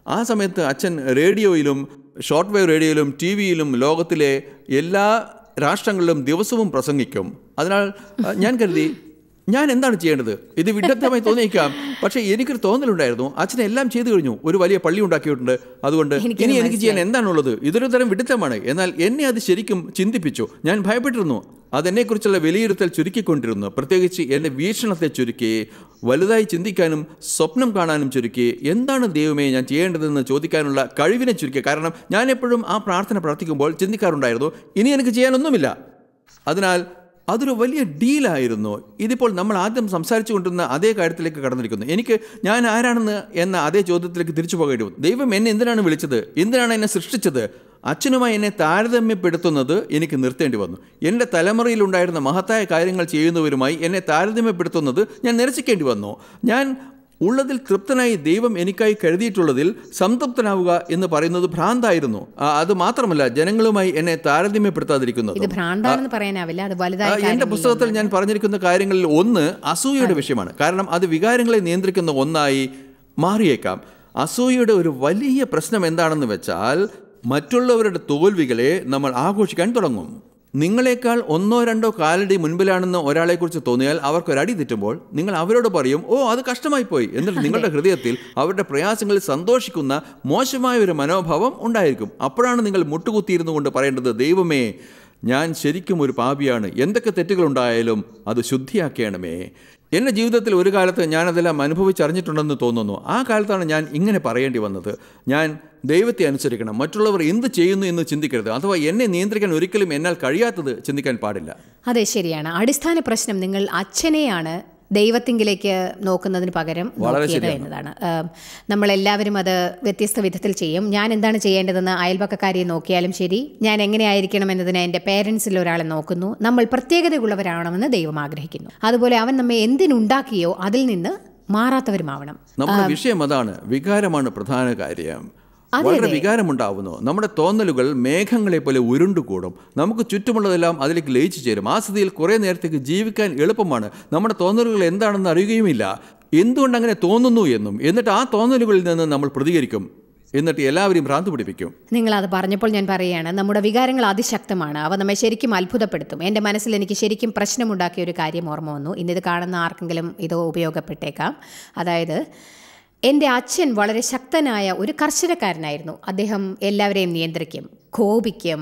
Speaker 2: ആ സമയത്ത് അച്ഛൻ റേഡിയോയിലും ഷോർട്ട് വേവ് റേഡിയോയിലും ടി വിയിലും ലോകത്തിലെ എല്ലാ രാഷ്ട്രങ്ങളിലും ദിവസവും പ്രസംഗിക്കും അതിനാൽ ആ, ഞാൻ കരുതി ഞാൻ എന്താണ് ചെയ്യേണ്ടത് ഇത് വിഡഗ്ധമായി തോന്നിയേക്കാം പക്ഷേ എനിക്കൊരു തോന്നലുണ്ടായിരുന്നു അച്ഛൻ എല്ലാം ചെയ്തു കഴിഞ്ഞു ഒരു വലിയ പള്ളി ഉണ്ടാക്കിയിട്ടുണ്ട് അതുകൊണ്ട്
Speaker 1: എനിക്കത്
Speaker 2: ഇനി എനിക്ക് ചെയ്യാൻ എന്താണുള്ളത് ഇതൊരു തരം വിഡിത്തമാണ് എന്നാൽ എന്നെ അത് ശരിക്കും ചിന്തിപ്പിച്ചു ഞാൻ ഭയപ്പെട്ടിരുന്നു അതെന്നെക്കുറിച്ചുള്ള വിലയിരുത്തൽ ചുരുക്കിക്കൊണ്ടിരുന്നു പ്രത്യേകിച്ച് എൻ്റെ വീക്ഷണത്തെ ചുരുക്കി വലുതായി ചിന്തിക്കാനും സ്വപ്നം കാണാനും ചുരുക്കി എന്താണ് ദൈവമേ ഞാൻ ചെയ്യേണ്ടതെന്ന് ചോദിക്കാനുള്ള കഴിവിനെ ചുരുക്കി കാരണം ഞാൻ എപ്പോഴും ആ പ്രാർത്ഥന പ്രാർത്ഥിക്കുമ്പോൾ ചിന്തിക്കാറുണ്ടായിരുന്നു ഇനി എനിക്ക് ചെയ്യാനൊന്നുമില്ല അതിനാൽ അതൊരു വലിയ ഡീലായിരുന്നു ഇതിപ്പോൾ നമ്മൾ ആദ്യം സംസാരിച്ചു കൊണ്ടിരുന്ന അതേ കാര്യത്തിലേക്ക് കടന്നിരിക്കുന്നു എനിക്ക് ഞാൻ ആരാണെന്ന് എന്ന അതേ ചോദ്യത്തിലേക്ക് തിരിച്ചു പോകേണ്ടി വന്നു ദൈവം എന്നെ എന്തിനാണ് വിളിച്ചത് എന്തിനാണ് എന്നെ സൃഷ്ടിച്ചത് അച്ഛനുമായി എന്നെ താരതമ്യപ്പെടുത്തുന്നത് എനിക്ക് നിർത്തേണ്ടി വന്നു എൻ്റെ തലമുറയിലുണ്ടായിരുന്ന മഹത്തായ കാര്യങ്ങൾ ചെയ്യുന്നവരുമായി എന്നെ താരതമ്യപ്പെടുത്തുന്നത് ഞാൻ നിരസിക്കേണ്ടി വന്നു ഞാൻ ഉള്ളതിൽ തൃപ്തനായി ദൈവം എനിക്കായി കരുതിയിട്ടുള്ളതിൽ സംതൃപ്തനാവുക എന്ന് പറയുന്നത് ഭ്രാന്തായിരുന്നു ആ, അത് മാത്രമല്ല ജനങ്ങളുമായി എന്നെ താരതമ്യപ്പെടുത്താതിരിക്കുന്നത്
Speaker 1: ഇത് ഭ്രാന്താണെന്ന് പറയാനാവില്ല അത് വലുതായ
Speaker 2: ആ, എന്റെ പുസ്തകത്തിൽ ഞാൻ പറഞ്ഞിരിക്കുന്ന കാര്യങ്ങളിൽ ഒന്ന് അസൂയയുടെ വിഷയമാണ് കാരണം അത് വികാരങ്ങളെ നിയന്ത്രിക്കുന്ന ഒന്നായി മാറിയേക്കാം അസൂയയുടെ ഒരു വലിയ പ്രശ്നം എന്താണെന്ന് വെച്ചാൽ മറ്റുള്ളവരുടെ തോൽവികളെ നമ്മൾ ആഘോഷിക്കാൻ തുടങ്ങും നിങ്ങളെക്കാൾ ഒന്നോ രണ്ടോ കാലടി മുൻപിലാണെന്ന് ഒരാളെക്കുറിച്ച് തോന്നിയാൽ അവർക്ക് ഒരു അടി തെറ്റുമ്പോൾ നിങ്ങൾ അവരോട് പറയും ഓ അത് കഷ്ടമായി പോയി എന്നിട്ട് നിങ്ങളുടെ ഹൃദയത്തിൽ അവരുടെ പ്രയാസങ്ങളിൽ സന്തോഷിക്കുന്ന മോശമായ ഒരു മനോഭാവം ഉണ്ടായിരിക്കും അപ്പോഴാണ് നിങ്ങൾ മുട്ടുകുത്തിയിരുന്നു കൊണ്ട് പറയേണ്ടത് ദൈവമേ ഞാൻ ശരിക്കും ഒരു പാപിയാണ് എന്തൊക്കെ തെറ്റുകളുണ്ടായാലും അത് ശുദ്ധിയാക്കണമേ എൻ്റെ ജീവിതത്തിൽ ഒരു കാലത്ത് ഞാനതെല്ലാം അനുഭവിച്ചറിഞ്ഞിട്ടുണ്ടെന്ന് തോന്നുന്നു ആ കാലത്താണ് ഞാൻ ഇങ്ങനെ പറയേണ്ടി വന്നത് ഞാൻ ദൈവത്തെ അനുസരിക്കണം മറ്റുള്ളവർ എന്ത് ചെയ്യുന്നു എന്ന് ചിന്തിക്കരുത് അഥവാ എന്നെ നിയന്ത്രിക്കാൻ ഒരിക്കലും എന്നാൽ കഴിയാത്തത് ചിന്തിക്കാൻ പാടില്ല
Speaker 1: അതെ ശരിയാണ് അടിസ്ഥാന പ്രശ്നം നിങ്ങൾ അച്ഛനെയാണ് ദൈവത്തിങ്കിലേക്ക് നോക്കുന്നതിന് പകരം നോക്കിയത് എന്നതാണ് ഏം, നമ്മളെല്ലാവരും അത് വ്യത്യസ്ത വിധത്തിൽ ചെയ്യും ഞാൻ എന്താണ് ചെയ്യേണ്ടതെന്ന് അയൽപക്കക്കാരിയെ നോക്കിയാലും ശരി ഞാൻ എങ്ങനെ ആയിരിക്കണം എന്നതിന് എൻ്റെ പേരൻസിൽ ഒരാളെ നോക്കുന്നു നമ്മൾ പ്രത്യേകതയുള്ളവരാവണമെന്ന് ദൈവം ആഗ്രഹിക്കുന്നു അതുപോലെ അവൻ നമ്മെ എന്തിനുണ്ടാക്കിയോ അതിൽ നിന്ന് മാറാത്തവരുമാവണം
Speaker 2: നമ്മുടെ വിഷയം അതാണ് വികാരമാണ് പ്രധാന കാര്യം വളരെ വികാരമുണ്ടാവുന്നു നമ്മുടെ തോന്നലുകൾ മേഘങ്ങളെ പോലെ ഉരുണ്ടുകൂടും നമുക്ക് ചുറ്റുമുള്ളതെല്ലാം അതിലേക്ക് ലയിച്ചു ചേരും ആ സ്ഥിതിയിൽ കുറേ നേരത്തേക്ക് ജീവിക്കാൻ എളുപ്പമാണ് നമ്മുടെ തോന്നലുകൾ എന്താണെന്ന് അറിയുകയുമില്ല എന്തുകൊണ്ട് അങ്ങനെ തോന്നുന്നു എന്നും എന്നിട്ട് ആ തോന്നലുകളിൽ നിന്ന് നമ്മൾ പ്രതികരിക്കും എന്നിട്ട് എല്ലാവരെയും ഭ്രാന്ത് പിടിപ്പിക്കും
Speaker 1: നിങ്ങൾ അത് പറഞ്ഞപ്പോൾ ഞാൻ പറയുകയാണ് നമ്മുടെ വികാരങ്ങൾ അതിശക്തമാണ് അവ നമ്മെ ശരിക്കും അത്ഭുതപ്പെടുത്തും എൻ്റെ മനസ്സിൽ എനിക്ക് ശരിക്കും പ്രശ്നമുണ്ടാക്കിയ ഒരു കാര്യം ഓർമ്മ വന്നു ഇന്നിത് കാണുന്ന ആർക്കെങ്കിലും ഇത് ഉപയോഗപ്പെട്ടേക്കാം അതായത് എൻ്റെ അച്ഛൻ വളരെ ശക്തനായ ഒരു കർഷകക്കാരനായിരുന്നു അദ്ദേഹം എല്ലാവരെയും നിയന്ത്രിക്കും കോപിക്കും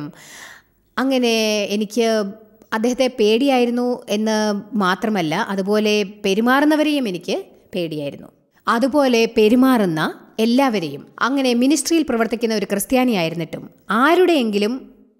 Speaker 1: അങ്ങനെ എനിക്ക് അദ്ദേഹത്തെ പേടിയായിരുന്നു എന്ന് മാത്രമല്ല അതുപോലെ പെരുമാറുന്നവരെയും എനിക്ക് പേടിയായിരുന്നു അതുപോലെ പെരുമാറുന്ന എല്ലാവരെയും അങ്ങനെ മിനിസ്ട്രിയിൽ പ്രവർത്തിക്കുന്ന ഒരു ക്രിസ്ത്യാനിയായിരുന്നിട്ടും ആരുടെയെങ്കിലും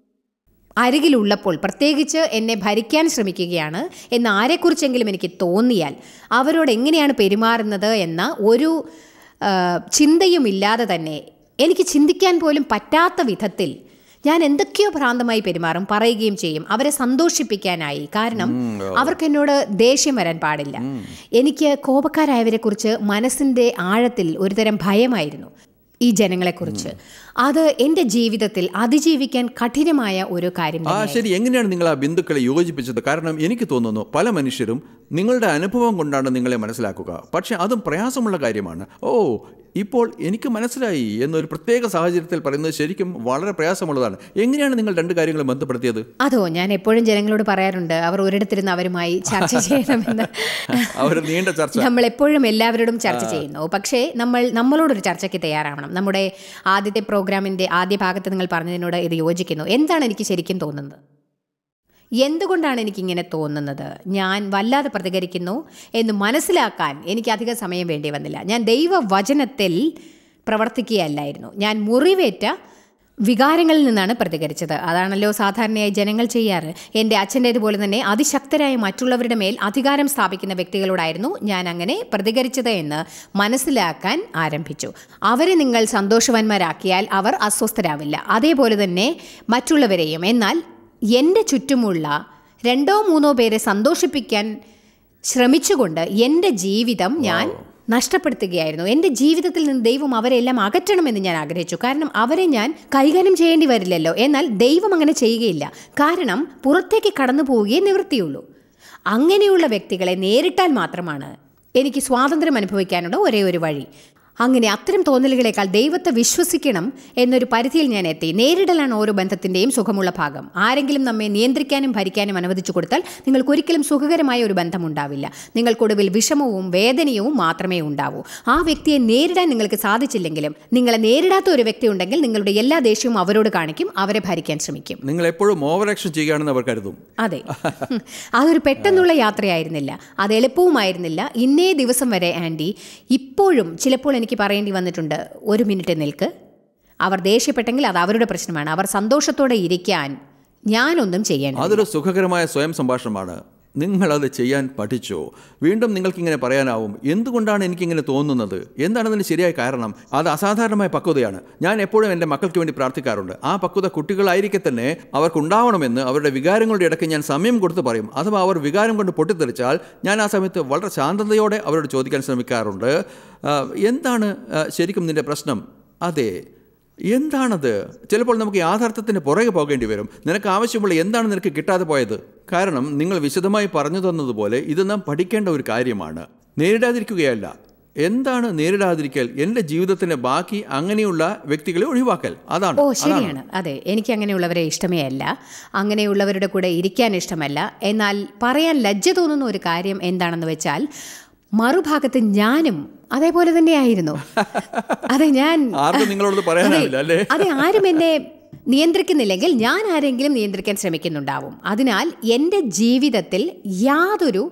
Speaker 1: അരികിലുള്ളപ്പോൾ പ്രത്യേകിച്ച് എന്നെ ഭരിക്കാൻ ശ്രമിക്കുകയാണ് എന്ന് ആരെക്കുറിച്ചെങ്കിലും എനിക്ക് തോന്നിയാൽ അവരോട് എങ്ങനെയാണ് പെരുമാറുന്നത് എന്ന ഒരു ആ, ചിന്തയുമില്ലാതെ തന്നെ എനിക്ക് ചിന്തിക്കാൻ പോലും പറ്റാത്ത വിധത്തിൽ ഞാൻ എന്തൊക്കെയോ ഭ്രാന്തമായി പെരുമാറും പറയുകയും ചെയ്യും അവരെ സന്തോഷിപ്പിക്കാനായി കാരണം അവർക്ക് എന്നോട് ദേഷ്യം വരാൻ പാടില്ല എനിക്ക് കോപക്കാരായവരെ കുറിച്ച് മനസ്സിൻ്റെ ആഴത്തിൽ ഒരുതരം ഭയമായിരുന്നു ഈ ജനങ്ങളെക്കുറിച്ച് അത് എൻ്റെ ജീവിതത്തിൽ അതിജീവിക്കാൻ കഠിനമായ ഒരു കാര്യം
Speaker 2: ആ ശരി എങ്ങനെയാണ് നിങ്ങൾ ആ ബിന്ദുക്കളെ യോജിപ്പിച്ചത് കാരണം എനിക്ക് തോന്നുന്നു പല മനുഷ്യരും നിങ്ങളുടെ അനുഭവം കൊണ്ടാണ് നിങ്ങളെ മനസ്സിലാക്കുക പക്ഷെ അതും പ്രയാസമുള്ള കാര്യമാണ് ഓ ഇപ്പോൾ എനിക്ക് മനസ്സിലായി എന്നൊരു പ്രത്യേക സാഹചര്യത്തിൽ പറയുന്നത് ശരിക്കും വളരെ പ്രയാസമുള്ളതാണ് എങ്ങനെയാണ് നിങ്ങൾ രണ്ട് കാര്യങ്ങളും ബന്ധപ്പെടുത്തിയത്
Speaker 1: അതോ ഞാൻ എപ്പോഴും ജനങ്ങളോട് പറയാറുണ്ട് അവർ ഒരിടത്തിരുന്ന് അവരുമായി ചർച്ച ചെയ്യണമെന്ന്
Speaker 2: അവർ നീണ്ട ചർച്ച
Speaker 1: നമ്മൾ എപ്പോഴും എല്ലാവരോടും ചർച്ച ചെയ്യുന്നു പക്ഷേ നമ്മൾ നമ്മളോടൊരു ചർച്ചയ്ക്ക് തയ്യാറാവണം നമ്മുടെ ആദ്യത്തെ പ്രോഗ്രാമിൻ്റെ ആദ്യ ഭാഗത്ത് നിങ്ങൾ പറഞ്ഞതിനോട് ഇത് യോജിക്കുന്നു എന്താണ് എനിക്ക് ശരിക്കും തോന്നുന്നത് എന്തുകൊണ്ടാണ് എനിക്കിങ്ങനെ തോന്നുന്നത് ഞാൻ വല്ലാതെ പ്രതികരിക്കുന്നു എന്ന് മനസ്സിലാക്കാൻ എനിക്ക് അധിക സമയം വേണ്ടി വന്നില്ല ഞാൻ ദൈവവചനത്തിൽ പ്രവർത്തിക്കുകയല്ലായിരുന്നു ഞാൻ മുറിവേറ്റ വികാരങ്ങളിൽ നിന്നാണ് പ്രതികരിച്ചത് അതാണല്ലോ സാധാരണയായി ജനങ്ങൾ ചെയ്യാറ് എൻ്റെ അച്ഛൻ്റേതുപോലെ തന്നെ അതിശക്തരായ മറ്റുള്ളവരുടെ മേൽ അധികാരം സ്ഥാപിക്കുന്ന വ്യക്തികളോടായിരുന്നു ഞാൻ അങ്ങനെ പ്രതികരിച്ചത് എന്ന് മനസ്സിലാക്കാൻ ആരംഭിച്ചു അവരെ നിങ്ങൾ സന്തോഷവാന്മാരാക്കിയാൽ അവർ അസ്വസ്ഥരാവില്ല അതേപോലെ തന്നെ മറ്റുള്ളവരെയും എന്നാൽ എൻ്റെ ചുറ്റുമുള്ള രണ്ടോ മൂന്നോ പേരെ സന്തോഷിപ്പിക്കാൻ ശ്രമിച്ചുകൊണ്ട് എൻ്റെ ജീവിതം ഞാൻ നഷ്ടപ്പെടുത്തുകയായിരുന്നു എൻ്റെ ജീവിതത്തിൽ നിന്ന് ദൈവം അവരെല്ലാം അകറ്റണമെന്ന് ഞാൻ ആഗ്രഹിച്ചു കാരണം അവരെ ഞാൻ കൈകാര്യം ചെയ്യേണ്ടി വരില്ലല്ലോ എന്നാൽ ദൈവം അങ്ങനെ ചെയ്യുകയില്ല കാരണം പുറത്തേക്ക് കടന്നു പോവുകയേ നിവൃത്തിയുള്ളൂ അങ്ങനെയുള്ള വ്യക്തികളെ നേരിട്ടാൽ മാത്രമാണ് എനിക്ക് സ്വാതന്ത്ര്യം അനുഭവിക്കാനുള്ള ഒരേ ഒരു വഴി അങ്ങനെ അത്തരം തോന്നലുകളേക്കാൾ ദൈവത്തെ വിശ്വസിക്കണം എന്നൊരു പരിധിയിൽ ഞാൻ എത്തി നേരിടലാണ് ഓരോ ബന്ധത്തിൻ്റെയും സുഖമുള്ള ഭാഗം ആരെങ്കിലും നമ്മെ നിയന്ത്രിക്കാനും ഭരിക്കാനും അനുവദിച്ചു കൊടുത്താൽ നിങ്ങൾക്ക് ഒരിക്കലും സുഖകരമായ ഒരു ബന്ധമുണ്ടാവില്ല നിങ്ങൾക്കൊടുവിൽ വിഷമവും വേദനയും മാത്രമേ ഉണ്ടാവൂ ആ വ്യക്തിയെ നേരിടാൻ നിങ്ങൾക്ക് സാധിച്ചില്ലെങ്കിലും നിങ്ങളെ നേരിടാത്ത ഒരു വ്യക്തി ഉണ്ടെങ്കിൽ നിങ്ങളുടെ എല്ലാ ദേഷ്യവും അവരോട് കാണിക്കും അവരെ ഭരിക്കാൻ ശ്രമിക്കും
Speaker 2: നിങ്ങൾ എപ്പോഴും ഓവർ ആക്ഷൻ ചെയ്യുകയാണെന്ന് അവർ കരുതും
Speaker 1: അതെ ഉം. അതൊരു പെട്ടെന്നുള്ള യാത്രയായിരുന്നില്ല അത് എളുപ്പവുമായിരുന്നില്ല ഇന്നേ ദിവസം വരെ ആൻറ്റി ഇപ്പോഴും ചിലപ്പോൾ എനിക്ക് പറയേണ്ടി വന്നിട്ടുണ്ട് ഒരു മിനിറ്റ് നിൽക്ക് അവർ ദേഷ്യപ്പെട്ടെങ്കിൽ അത് അവരുടെ പ്രശ്നമാണ് അവർ സന്തോഷത്തോടെ ഇരിക്കാൻ ഞാനൊന്നും ചെയ്യേണ്ട
Speaker 2: അതൊരു സുഖകരമായ സ്വയം സംഭാഷണമാണ് നിങ്ങളത് ചെയ്യാൻ പഠിച്ചോ വീണ്ടും നിങ്ങൾക്കിങ്ങനെ പറയാനാവും എന്തുകൊണ്ടാണ് എനിക്കിങ്ങനെ തോന്നുന്നത് എന്താണ് അതിന് ശരിയായ കാരണം അത് അസാധാരണമായ പക്വതയാണ് ഞാൻ എപ്പോഴും എൻ്റെ മക്കൾക്ക് വേണ്ടി പ്രാർത്ഥിക്കാറുണ്ട് ആ പക്വത കുട്ടികളായിരിക്കെ തന്നെ അവർക്കുണ്ടാവണമെന്ന് അവരുടെ വികാരങ്ങളുടെ ഇടയ്ക്ക് ഞാൻ സമയം കൊടുത്ത് പറയും അഥവാ അവർ വികാരം കൊണ്ട് പൊട്ടിത്തെറിച്ചാൽ ഞാൻ ആ സമയത്ത് വളരെ ശാന്തതയോടെ അവരോട് ചോദിക്കാൻ ശ്രമിക്കാറുണ്ട് ആ, എന്താണ് ആ, ശരിക്കും നിൻ്റെ പ്രശ്നം അതെ എന്താണത് ചിലപ്പോൾ നമുക്ക് യാഥാർത്ഥ്യത്തിന് പുറകെ പോകേണ്ടി വരും നിനക്ക് ആവശ്യമുള്ള എന്താണ് നിനക്ക് കിട്ടാതെ പോയത് കാരണം നിങ്ങൾ വിശദമായി പറഞ്ഞു തന്നതുപോലെ ഇത് നാം പഠിക്കേണ്ട ഒരു കാര്യമാണ് നേരിടാതിരിക്കുകയല്ല എന്താണ് നേരിടാതിരിക്കൽ എൻ്റെ ജീവിതത്തിന് ബാക്കി അങ്ങനെയുള്ള വ്യക്തികളെ ഒഴിവാക്കൽ അതാണ്
Speaker 1: ഓ ശരിയാണ് അതെ എനിക്ക് അങ്ങനെയുള്ളവരെ ഇഷ്ടമേ അല്ല അങ്ങനെയുള്ളവരുടെ കൂടെ ഇരിക്കാൻ ഇഷ്ടമല്ല എന്നാൽ പറയാൻ ലജ്ജ തോന്നുന്ന ഒരു കാര്യം എന്താണെന്ന് വെച്ചാൽ മറുഭാഗത്ത് ഞാനും അതേപോലെ തന്നെയായിരുന്നു അതെ ഞാൻ
Speaker 2: ആർക്കും നിങ്ങളോട് പറയാനാവില്ല അല്ലേ
Speaker 1: അതെ ആരും എന്നെ നിയന്ത്രിക്കുന്നില്ലെങ്കിൽ ഞാൻ ആരെങ്കിലും നിയന്ത്രിക്കാൻ ശ്രമിക്കുന്നുണ്ടാവും അതിനാൽ എൻ്റെ ജീവിതത്തിൽ യാതൊരു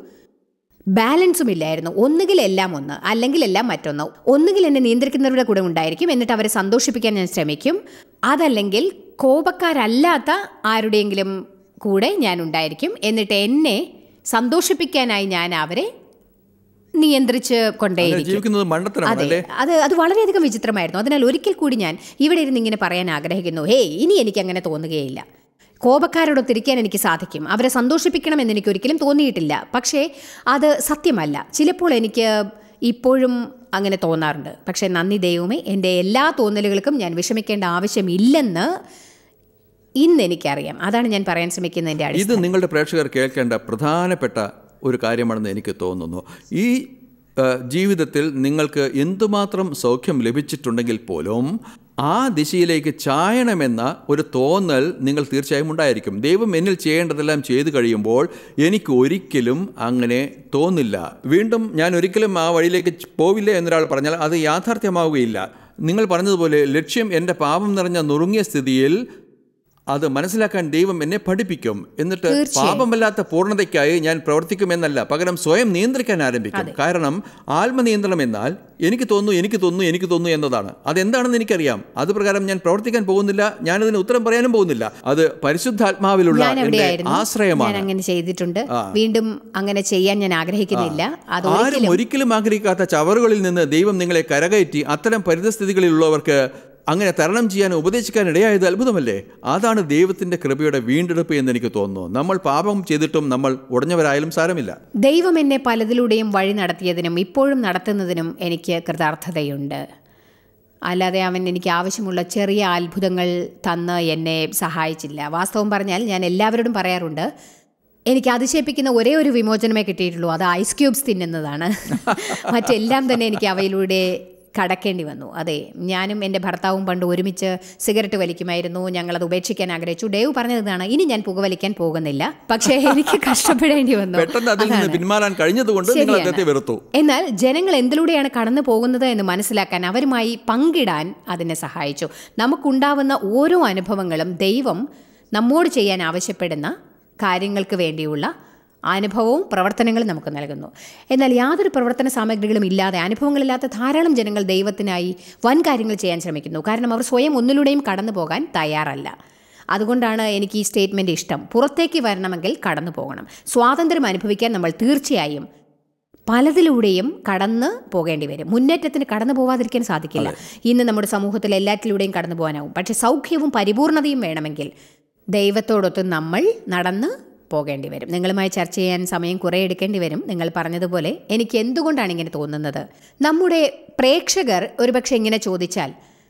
Speaker 1: ബാലൻസും ഇല്ലായിരുന്നു ഒന്നുകിൽ എല്ലാം ഒന്ന് അല്ലെങ്കിൽ എല്ലാം മറ്റൊന്ന് ഒന്നുകിൽ എന്നെ നിയന്ത്രിക്കുന്നവരുടെ കൂടെ ഉണ്ടായിരിക്കും എന്നിട്ട് അവരെ സന്തോഷിപ്പിക്കാൻ ഞാൻ ശ്രമിക്കും അതല്ലെങ്കിൽ കോപക്കാരല്ലാത്ത ആരുടെയെങ്കിലും കൂടെ ഞാൻ ഉണ്ടായിരിക്കും എന്നിട്ട് എന്നെ സന്തോഷിപ്പിക്കാനായി ഞാൻ അവരെ നിയന്ത്രിച്ച്
Speaker 2: അങ്ങനെ
Speaker 1: കൊണ്ടേയിരിക്കും
Speaker 2: ജീവിക്കുന്നത് മണ്ടത്തരമാണ്
Speaker 1: അതെ
Speaker 2: അല്ലേ
Speaker 1: അത് അത് വളരെയധികം വിചിത്രമായിരുന്നു അതിനാൽ ഒരിക്കൽ കൂടി ഞാൻ ഇവിടെ ഇരുന്ന് ഇങ്ങനെ പറയാൻ ആഗ്രഹിക്കുന്നു ഹേ ഇനി എനിക്ക് അങ്ങനെ തോന്നുകയില്ല കോപക്കാരോടൊത്തിരിക്കാൻ എനിക്ക് സാധിക്കും അവരെ സന്തോഷിപ്പിക്കണമെന്ന് എനിക്ക് ഒരിക്കലും തോന്നിയിട്ടില്ല പക്ഷേ അത് സത്യമല്ല ചിലപ്പോൾ എനിക്ക് ഇപ്പോഴും അങ്ങനെ തോന്നാറുണ്ട് പക്ഷേ നന്ദി ദൈവമേ എൻ്റെ എല്ലാ തോന്നലുകൾക്കും ഞാൻ വിഷമിക്കേണ്ട ആവശ്യമില്ലെന്ന് ഇന്ന് എനിക്കറിയാം അതാണ് ഞാൻ പറയാൻ ശ്രമിക്കുന്നതിൻ്റെ അടി
Speaker 2: ഇത് നിങ്ങളുടെ പ്രേക്ഷകർ കേൾക്കേണ്ട പ്രധാനപ്പെട്ട ഒരു കാര്യമാണെന്ന് എനിക്ക് തോന്നുന്നു ഈ ആ, ജീവിതത്തിൽ നിങ്ങൾക്ക് എന്തുമാത്രം സൗഖ്യം ലഭിച്ചിട്ടുണ്ടെങ്കിൽ പോലും ആ ദിശയിലേക്ക് ചായണമെന്ന ഒരു തോന്നൽ നിങ്ങൾ തീർച്ചയായും ഉണ്ടായിരിക്കും ദൈവം എന്നിൽ ചെയ്യേണ്ടതെല്ലാം ചെയ്തു കഴിയുമ്പോൾ എനിക്ക് ഒരിക്കലും അങ്ങനെ തോന്നില്ല വീണ്ടും ഞാൻ ഒരിക്കലും ആ വഴിയിലേക്ക് പോവില്ല എന്നൊരാൾ പറഞ്ഞാൽ അത് യാഥാർത്ഥ്യമാവുകയില്ല നിങ്ങൾ പറഞ്ഞതുപോലെ ലക്ഷ്യം എൻ്റെ പാപം നിറഞ്ഞ നുറുങ്ങിയ സ്ഥിതിയിൽ അത് മനസ്സിലാക്കാൻ ദൈവം എന്നെ പഠിപ്പിക്കും എന്നിട്ട് പാപമല്ലാത്ത പൂർണ്ണതയ്ക്കായി ഞാൻ പ്രവർത്തിക്കുമെന്നല്ല പകരം സ്വയം നിയന്ത്രിക്കാൻ ആരംഭിക്കും കാരണം ആത്മനിയന്ത്രണം എന്നാൽ എനിക്ക് തോന്നുന്നു എനിക്ക് തോന്നുന്നു എനിക്ക് തോന്നുന്നു എന്നതാണ് അതെന്താണെന്ന് എനിക്കറിയാം അത് പ്രകാരം ഞാൻ പ്രവർത്തിക്കാൻ പോകുന്നില്ല ഞാനതിന് ഉത്തരം പറയാനും പോകുന്നില്ല അത് പരിശുദ്ധാത്മാവിലുള്ള
Speaker 1: ഞാൻ
Speaker 2: എൻ്റെ
Speaker 1: എവിടെയായിരുന്നു ഞാൻ
Speaker 2: ആശ്രയമാണ്
Speaker 1: അങ്ങനെ ചെയ്തിട്ടുണ്ട് വീണ്ടും അങ്ങനെ ചെയ്യാൻ ഞാൻ ആഗ്രഹിക്കുന്നില്ല അത്
Speaker 2: ആരും ഒരിക്കലും ആഗ്രഹിക്കാത്ത ചവറുകളിൽ നിന്ന് ദൈവം നിങ്ങളെ കരകയറ്റി അത്തരം പരിതസ്ഥിതികളിലുള്ളവർക്ക് അങ്ങനെ തരണം ചെയ്യാൻ ഉപദേശിക്കാൻ ഇടയായത് അത്ഭുതമല്ലേ അതാണ് ദൈവത്തിന്റെ കൃപയുടെ വീണ്ടെടുപ്പ് എന്ന് എനിക്ക് തോന്നുന്നു നമ്മൾ പാപം ചെയ്തിട്ടും നമ്മൾ ഉടഞ്ഞവരായാലും സാരമില്ല
Speaker 1: ദൈവം എന്നെ പലതിലൂടെയും വഴി നടത്തിയതിനും ഇപ്പോഴും നടത്തുന്നതിനും എനിക്ക് കൃതാർത്ഥതയുണ്ട് അല്ലാതെ അവൻ എനിക്ക് ആവശ്യമുള്ള ചെറിയ അത്ഭുതങ്ങൾ തന്ന് എന്നെ സഹായിച്ചില്ല വാസ്തവം പറഞ്ഞാൽ ഞാൻ എല്ലാവരോടും പറയാറുണ്ട് എനിക്ക് അതിശയിപ്പിക്കുന്ന ഒരേ ഒരു വിമോചനമേ കിട്ടിയിട്ടുള്ളൂ അത് ഐസ് ക്യൂബ്സ് തിന്നുന്നതാണ് മറ്റെല്ലാം തന്നെ എനിക്ക് അവയിലൂടെ കടക്കേണ്ടി വന്നു അതെ ഞാനും എൻ്റെ ഭർത്താവും പണ്ട് ഒരുമിച്ച് സിഗരറ്റ് വലിക്കുമായിരുന്നു ഞങ്ങളത് ഉപേക്ഷിക്കാൻ ആഗ്രഹിച്ചു ഡേവ് പറഞ്ഞതാണ് ഇനി ഞാൻ പുകവലിക്കാൻ പോകുന്നില്ല പക്ഷേ എനിക്ക് കഷ്ടപ്പെടേണ്ടി വന്നു
Speaker 2: പെട്ടെന്ന് അതിൽ നിന്ന് പിന്മാറാൻ കഴിഞ്ഞതുകൊണ്ട് നിങ്ങൾ
Speaker 1: ശരിയാണ്.
Speaker 2: അദ്ദേഹത്തെ വെറുത്തു
Speaker 1: എന്നാൽ ജനങ്ങൾ എന്തിലൂടെയാണ് കടന്നു പോകുന്നത് എന്ന് മനസ്സിലാക്കാൻ അവരുമായി പങ്കിടാൻ അതിനെ സഹായിച്ചു നമുക്കുണ്ടാവുന്ന ഓരോ അനുഭവങ്ങളും ദൈവം നമ്മോട് ചെയ്യാൻ ആവശ്യപ്പെടുന്ന കാര്യങ്ങൾക്ക് വേണ്ടിയുള്ള അനുഭവവും പ്രവർത്തനങ്ങളും നമുക്ക് നൽകുന്നു എന്നാൽ യാതൊരു പ്രവർത്തന സാമഗ്രികളും ഇല്ലാതെ അനുഭവങ്ങളില്ലാത്ത ധാരാളം ജനങ്ങൾ ദൈവത്തിനായി വൻ കാര്യങ്ങൾ ചെയ്യാൻ ശ്രമിക്കുന്നു കാരണം അവർ സ്വയം ഒന്നിലൂടെയും കടന്നു പോകാൻ തയ്യാറല്ല അതുകൊണ്ടാണ് എനിക്ക് ഈ സ്റ്റേറ്റ്മെൻറ്റ് ഇഷ്ടം പുറത്തേക്ക് വരണമെങ്കിൽ കടന്നു പോകണം സ്വാതന്ത്ര്യം അനുഭവിക്കാൻ നമ്മൾ തീർച്ചയായും പലതിലൂടെയും കടന്ന് പോകേണ്ടി വരും മുന്നേറ്റത്തിന് കടന്നു പോവാതിരിക്കാൻ സാധിക്കില്ല ഇന്ന് നമ്മുടെ സമൂഹത്തിൽ എല്ലാറ്റിലൂടെയും കടന്നു പോകാനാവും പക്ഷേ സൗഖ്യവും പരിപൂർണതയും വേണമെങ്കിൽ ദൈവത്തോടൊത്ത് നമ്മൾ നടന്ന് പോകേണ്ടി വരും നിങ്ങളുമായി ചർച്ച ചെയ്യാൻ സമയം കുറേ എടുക്കേണ്ടി വരും നിങ്ങൾ പറഞ്ഞതുപോലെ എനിക്ക് എന്തുകൊണ്ടാണ് ഇങ്ങനെ തോന്നുന്നത് നമ്മുടെ പ്രേക്ഷകർ ഒരുപക്ഷെ ഇങ്ങനെ ചോദിച്ചാൽ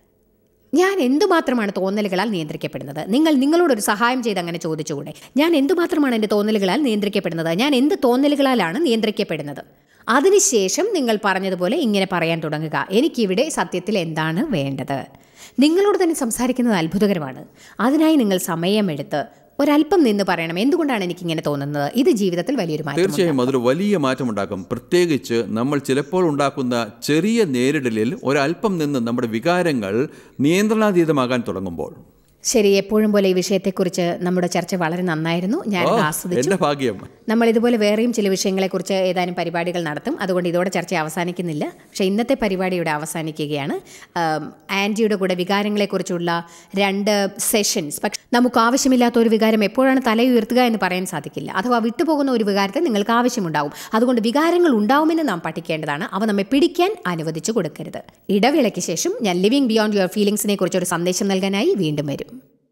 Speaker 1: ഞാൻ എന്തുമാത്രമാണ് തോന്നലുകളാൽ നിയന്ത്രിക്കപ്പെടുന്നത് നിങ്ങൾ നിങ്ങളോടൊരു സഹായം ചെയ്ത് അങ്ങനെ ചോദിച്ചുകൂടെ ഞാൻ എന്തുമാത്രമാണ് എൻ്റെ തോന്നലുകളാൽ നിയന്ത്രിക്കപ്പെടുന്നത് ഞാൻ എന്ത് തോന്നലുകളാലാണ് നിയന്ത്രിക്കപ്പെടുന്നത് അതിനുശേഷം നിങ്ങൾ പറഞ്ഞതുപോലെ ഇങ്ങനെ പറയാൻ തുടങ്ങുക എനിക്കിവിടെ സത്യത്തിൽ എന്താണ് വേണ്ടത് നിങ്ങളോട് തന്നെ സംസാരിക്കുന്നത് അത്ഭുതകരമാണ് അതിനായി നിങ്ങൾ സമയമെടുത്ത് ഒരല്പം നിന്ന് പറയണം എന്തുകൊണ്ടാണ് എനിക്കിങ്ങനെ തോന്നുന്നത് ഇത് ജീവിതത്തിൽ വലിയൊരു മാറ്റം
Speaker 2: തീർച്ചയായും അതൊരു വലിയ മാറ്റമുണ്ടാക്കും പ്രത്യേകിച്ച് നമ്മൾ ചിലപ്പോൾ ഉണ്ടാക്കുന്ന ചെറിയ നേരിടലിൽ ഒരല്പം നിന്ന് നമ്മുടെ വികാരങ്ങൾ നിയന്ത്രണാതീതമാകാൻ തുടങ്ങുമ്പോൾ
Speaker 1: ശരി എപ്പോഴും പോലെ ഈ വിഷയത്തെക്കുറിച്ച് നമ്മുടെ ചർച്ച വളരെ നന്നായിരുന്നു ഞാൻ
Speaker 2: ഓ,
Speaker 1: ആസ്വദിച്ചു
Speaker 2: എന്റെ ഭാഗ്യം
Speaker 1: നമ്മൾ ഇതുപോലെ വേറെയും ചില വിഷയങ്ങളെക്കുറിച്ച് ഏതാനും പരിപാടികൾ നടത്തും അതുകൊണ്ട് ഇതോടെ ചർച്ച അവസാനിക്കുന്നില്ല പക്ഷേ ഇന്നത്തെ പരിപാടി ഇവിടെ അവസാനിക്കുകയാണ് ആം, ആൻറ്റിയുടെ കൂടെ വികാരങ്ങളെക്കുറിച്ചുള്ള രണ്ട് സെഷൻസ് പക്ഷെ നമുക്ക് ആവശ്യമില്ലാത്ത ഒരു വികാരം എപ്പോഴാണ് തലയുയർത്തുക എന്ന് പറയാൻ സാധിക്കില്ല അഥവാ വിട്ടുപോകുന്ന ഒരു വികാരത്തെ നിങ്ങൾക്ക് ആവശ്യമുണ്ടാവും അതുകൊണ്ട് വികാരങ്ങൾ ഉണ്ടാവുമെന്ന് നാം പഠിക്കേണ്ടതാണ് അവ നമ്മെ പിടിക്കാൻ അനുവദിച്ചു കൊടുക്കരുത് ഇടവേളയ്ക്ക് ശേഷം ഞാൻ ലിവിങ് ബിയോണ്ട് യുവർ ഫീലിംഗ്സിനെ കുറിച്ച് ഒരു സന്ദേശം നൽകാനായി വീണ്ടും വരും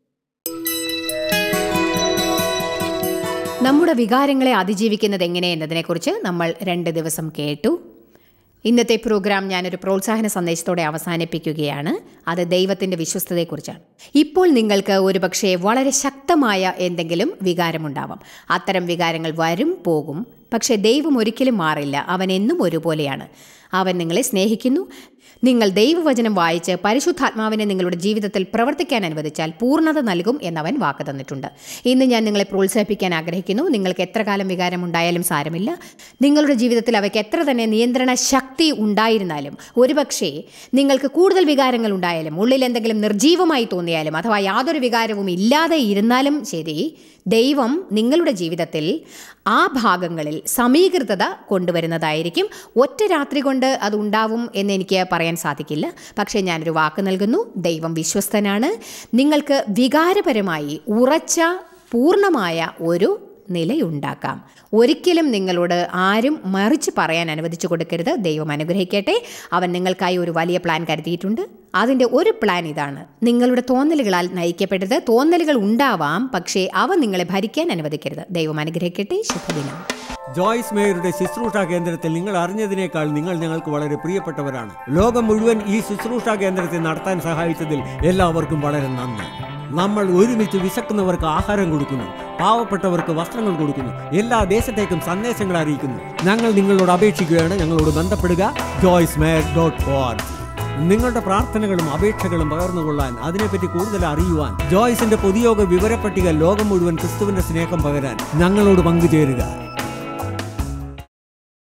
Speaker 1: നമ്മുടെ വികാരങ്ങളെ അതിജീവിക്കുന്നത് എങ്ങനെ എന്നതിനെക്കുറിച്ച് നമ്മൾ രണ്ട് ദിവസം കേട്ടു ഇന്നത്തെ പ്രോഗ്രാം ഞാനൊരു പ്രോത്സാഹന സന്ദേശത്തോടെ അവസാനിപ്പിക്കുകയാണ് അത് ദൈവത്തിൻ്റെ വിശ്വസ്തതയെക്കുറിച്ചാണ് ഇപ്പോൾ നിങ്ങൾക്ക് ഒരുപക്ഷെ വളരെ ശക്തമായ എന്തെങ്കിലും വികാരമുണ്ടാവാം അത്തരം വികാരങ്ങൾ വരും പോകും പക്ഷേ ദൈവം ഒരിക്കലും മാറില്ല അവൻ എന്നും ഒരുപോലെയാണ് അവൻ നിങ്ങളെ സ്നേഹിക്കുന്നു നിങ്ങൾ ദൈവവചനം വായിച്ച് പരിശുദ്ധാത്മാവിനെ നിങ്ങളുടെ ജീവിതത്തിൽ പ്രവർത്തിക്കാൻ അനുവദിച്ചാൽ പൂർണ്ണത നൽകും എന്നവൻ വാക്ക് തന്നിട്ടുണ്ട് ഇന്ന് ഞാൻ നിങ്ങളെ പ്രോത്സാഹിപ്പിക്കാൻ ആഗ്രഹിക്കുന്നു നിങ്ങൾക്ക് എത്ര കാലം വികാരമുണ്ടായാലും സാരമില്ല നിങ്ങളുടെ ജീവിതത്തിൽ അവയ്ക്ക് എത്ര തന്നെ നിയന്ത്രണ ശക്തി ഉണ്ടായിരുന്നാലും ഒരുപക്ഷേ നിങ്ങൾക്ക് കൂടുതൽ വികാരങ്ങൾ ഉണ്ടായാലും ഉള്ളിൽ എന്തെങ്കിലും നിർജീവമായി തോന്നിയാലും അഥവാ യാതൊരു വികാരവും ഇല്ലാതെ ഇരുന്നാലും ശരി ദൈവം നിങ്ങളുടെ ജീവിതത്തിൽ ആ ഭാഗങ്ങളിൽ സമീകൃതത കൊണ്ടുവരുന്നതായിരിക്കും ഒറ്റ രാത്രി കൊണ്ട് അത് ഉണ്ടാവും എന്ന് എനിക്ക് പറയാൻ സാധിക്കില്ല പക്ഷേ ഞാനൊരു വാക്ക് നൽകുന്നു ദൈവം വിശ്വസ്തനാണ് നിങ്ങൾക്ക് വികാരപരമായി ഉറച്ച പൂർണ്ണമായ ഒരു നിലയുണ്ടാക്കാം ഒരിക്കലും നിങ്ങളോട് ആരും മറിച്ച് പറയാൻ അനുവദിച്ചു കൊടുക്കരുത് ദൈവം അനുഗ്രഹിക്കട്ടെ അവൻ നിങ്ങൾക്കായി ഒരു വലിയ പ്ലാൻ കരുതിയിട്ടുണ്ട് അതിൻ്റെ ഒരു പ്ലാൻ ഇതാണ് നിങ്ങളുടെ തോന്നലുകളാൽ നയിക്കപ്പെടരുത് തോന്നലുകൾ ഉണ്ടാവാം പക്ഷേ അവ നിങ്ങളെ ഭരിക്കാൻ അനുവദിക്കരുത് ദൈവം അനുഗ്രഹിക്കട്ടെ ശുഭദിനം
Speaker 3: ജോയ്സ് മേയറുടെ ശുശ്രൂഷ കേന്ദ്രത്തിൽ നിങ്ങൾ അറിഞ്ഞതിനേക്കാൾ നിങ്ങൾ ഞങ്ങൾക്ക് വളരെ പ്രിയപ്പെട്ടവരാണ് ലോകം മുഴുവൻ ഈ ശുശ്രൂഷ കേന്ദ്രത്തെ നടത്താൻ സഹായിച്ചതിൽ എല്ലാവർക്കും വളരെ നന്ദി നമ്മൾ ഒരുമിച്ച് വിശക്കുന്നവർക്ക് ആഹാരം കൊടുക്കുന്നു പാവപ്പെട്ടവർക്ക് വസ്ത്രങ്ങൾ കൊടുക്കുന്നു എല്ലാ ദേശത്തേക്കും സന്ദേശങ്ങൾ അറിയിക്കുന്നു ഞങ്ങൾ നിങ്ങളോട് അപേക്ഷിക്കുകയാണ് ഞങ്ങളോട് ബന്ധപ്പെടുക ജോയ്സ് മേയർ ഡോട്ട് നിങ്ങളുടെ പ്രാർത്ഥനകളും അപേക്ഷകളും പകർന്നുകൊള്ളാൻ അതിനെപ്പറ്റി കൂടുതൽ അറിയുവാൻ ജോയ്സിന്റെ പൊതുയോഗ വിവരപ്പട്ടിക ലോകം മുഴുവൻ ക്രിസ്തുവിന്റെ സ്നേഹം പകരാൻ ഞങ്ങളോട് പങ്കുചേരുക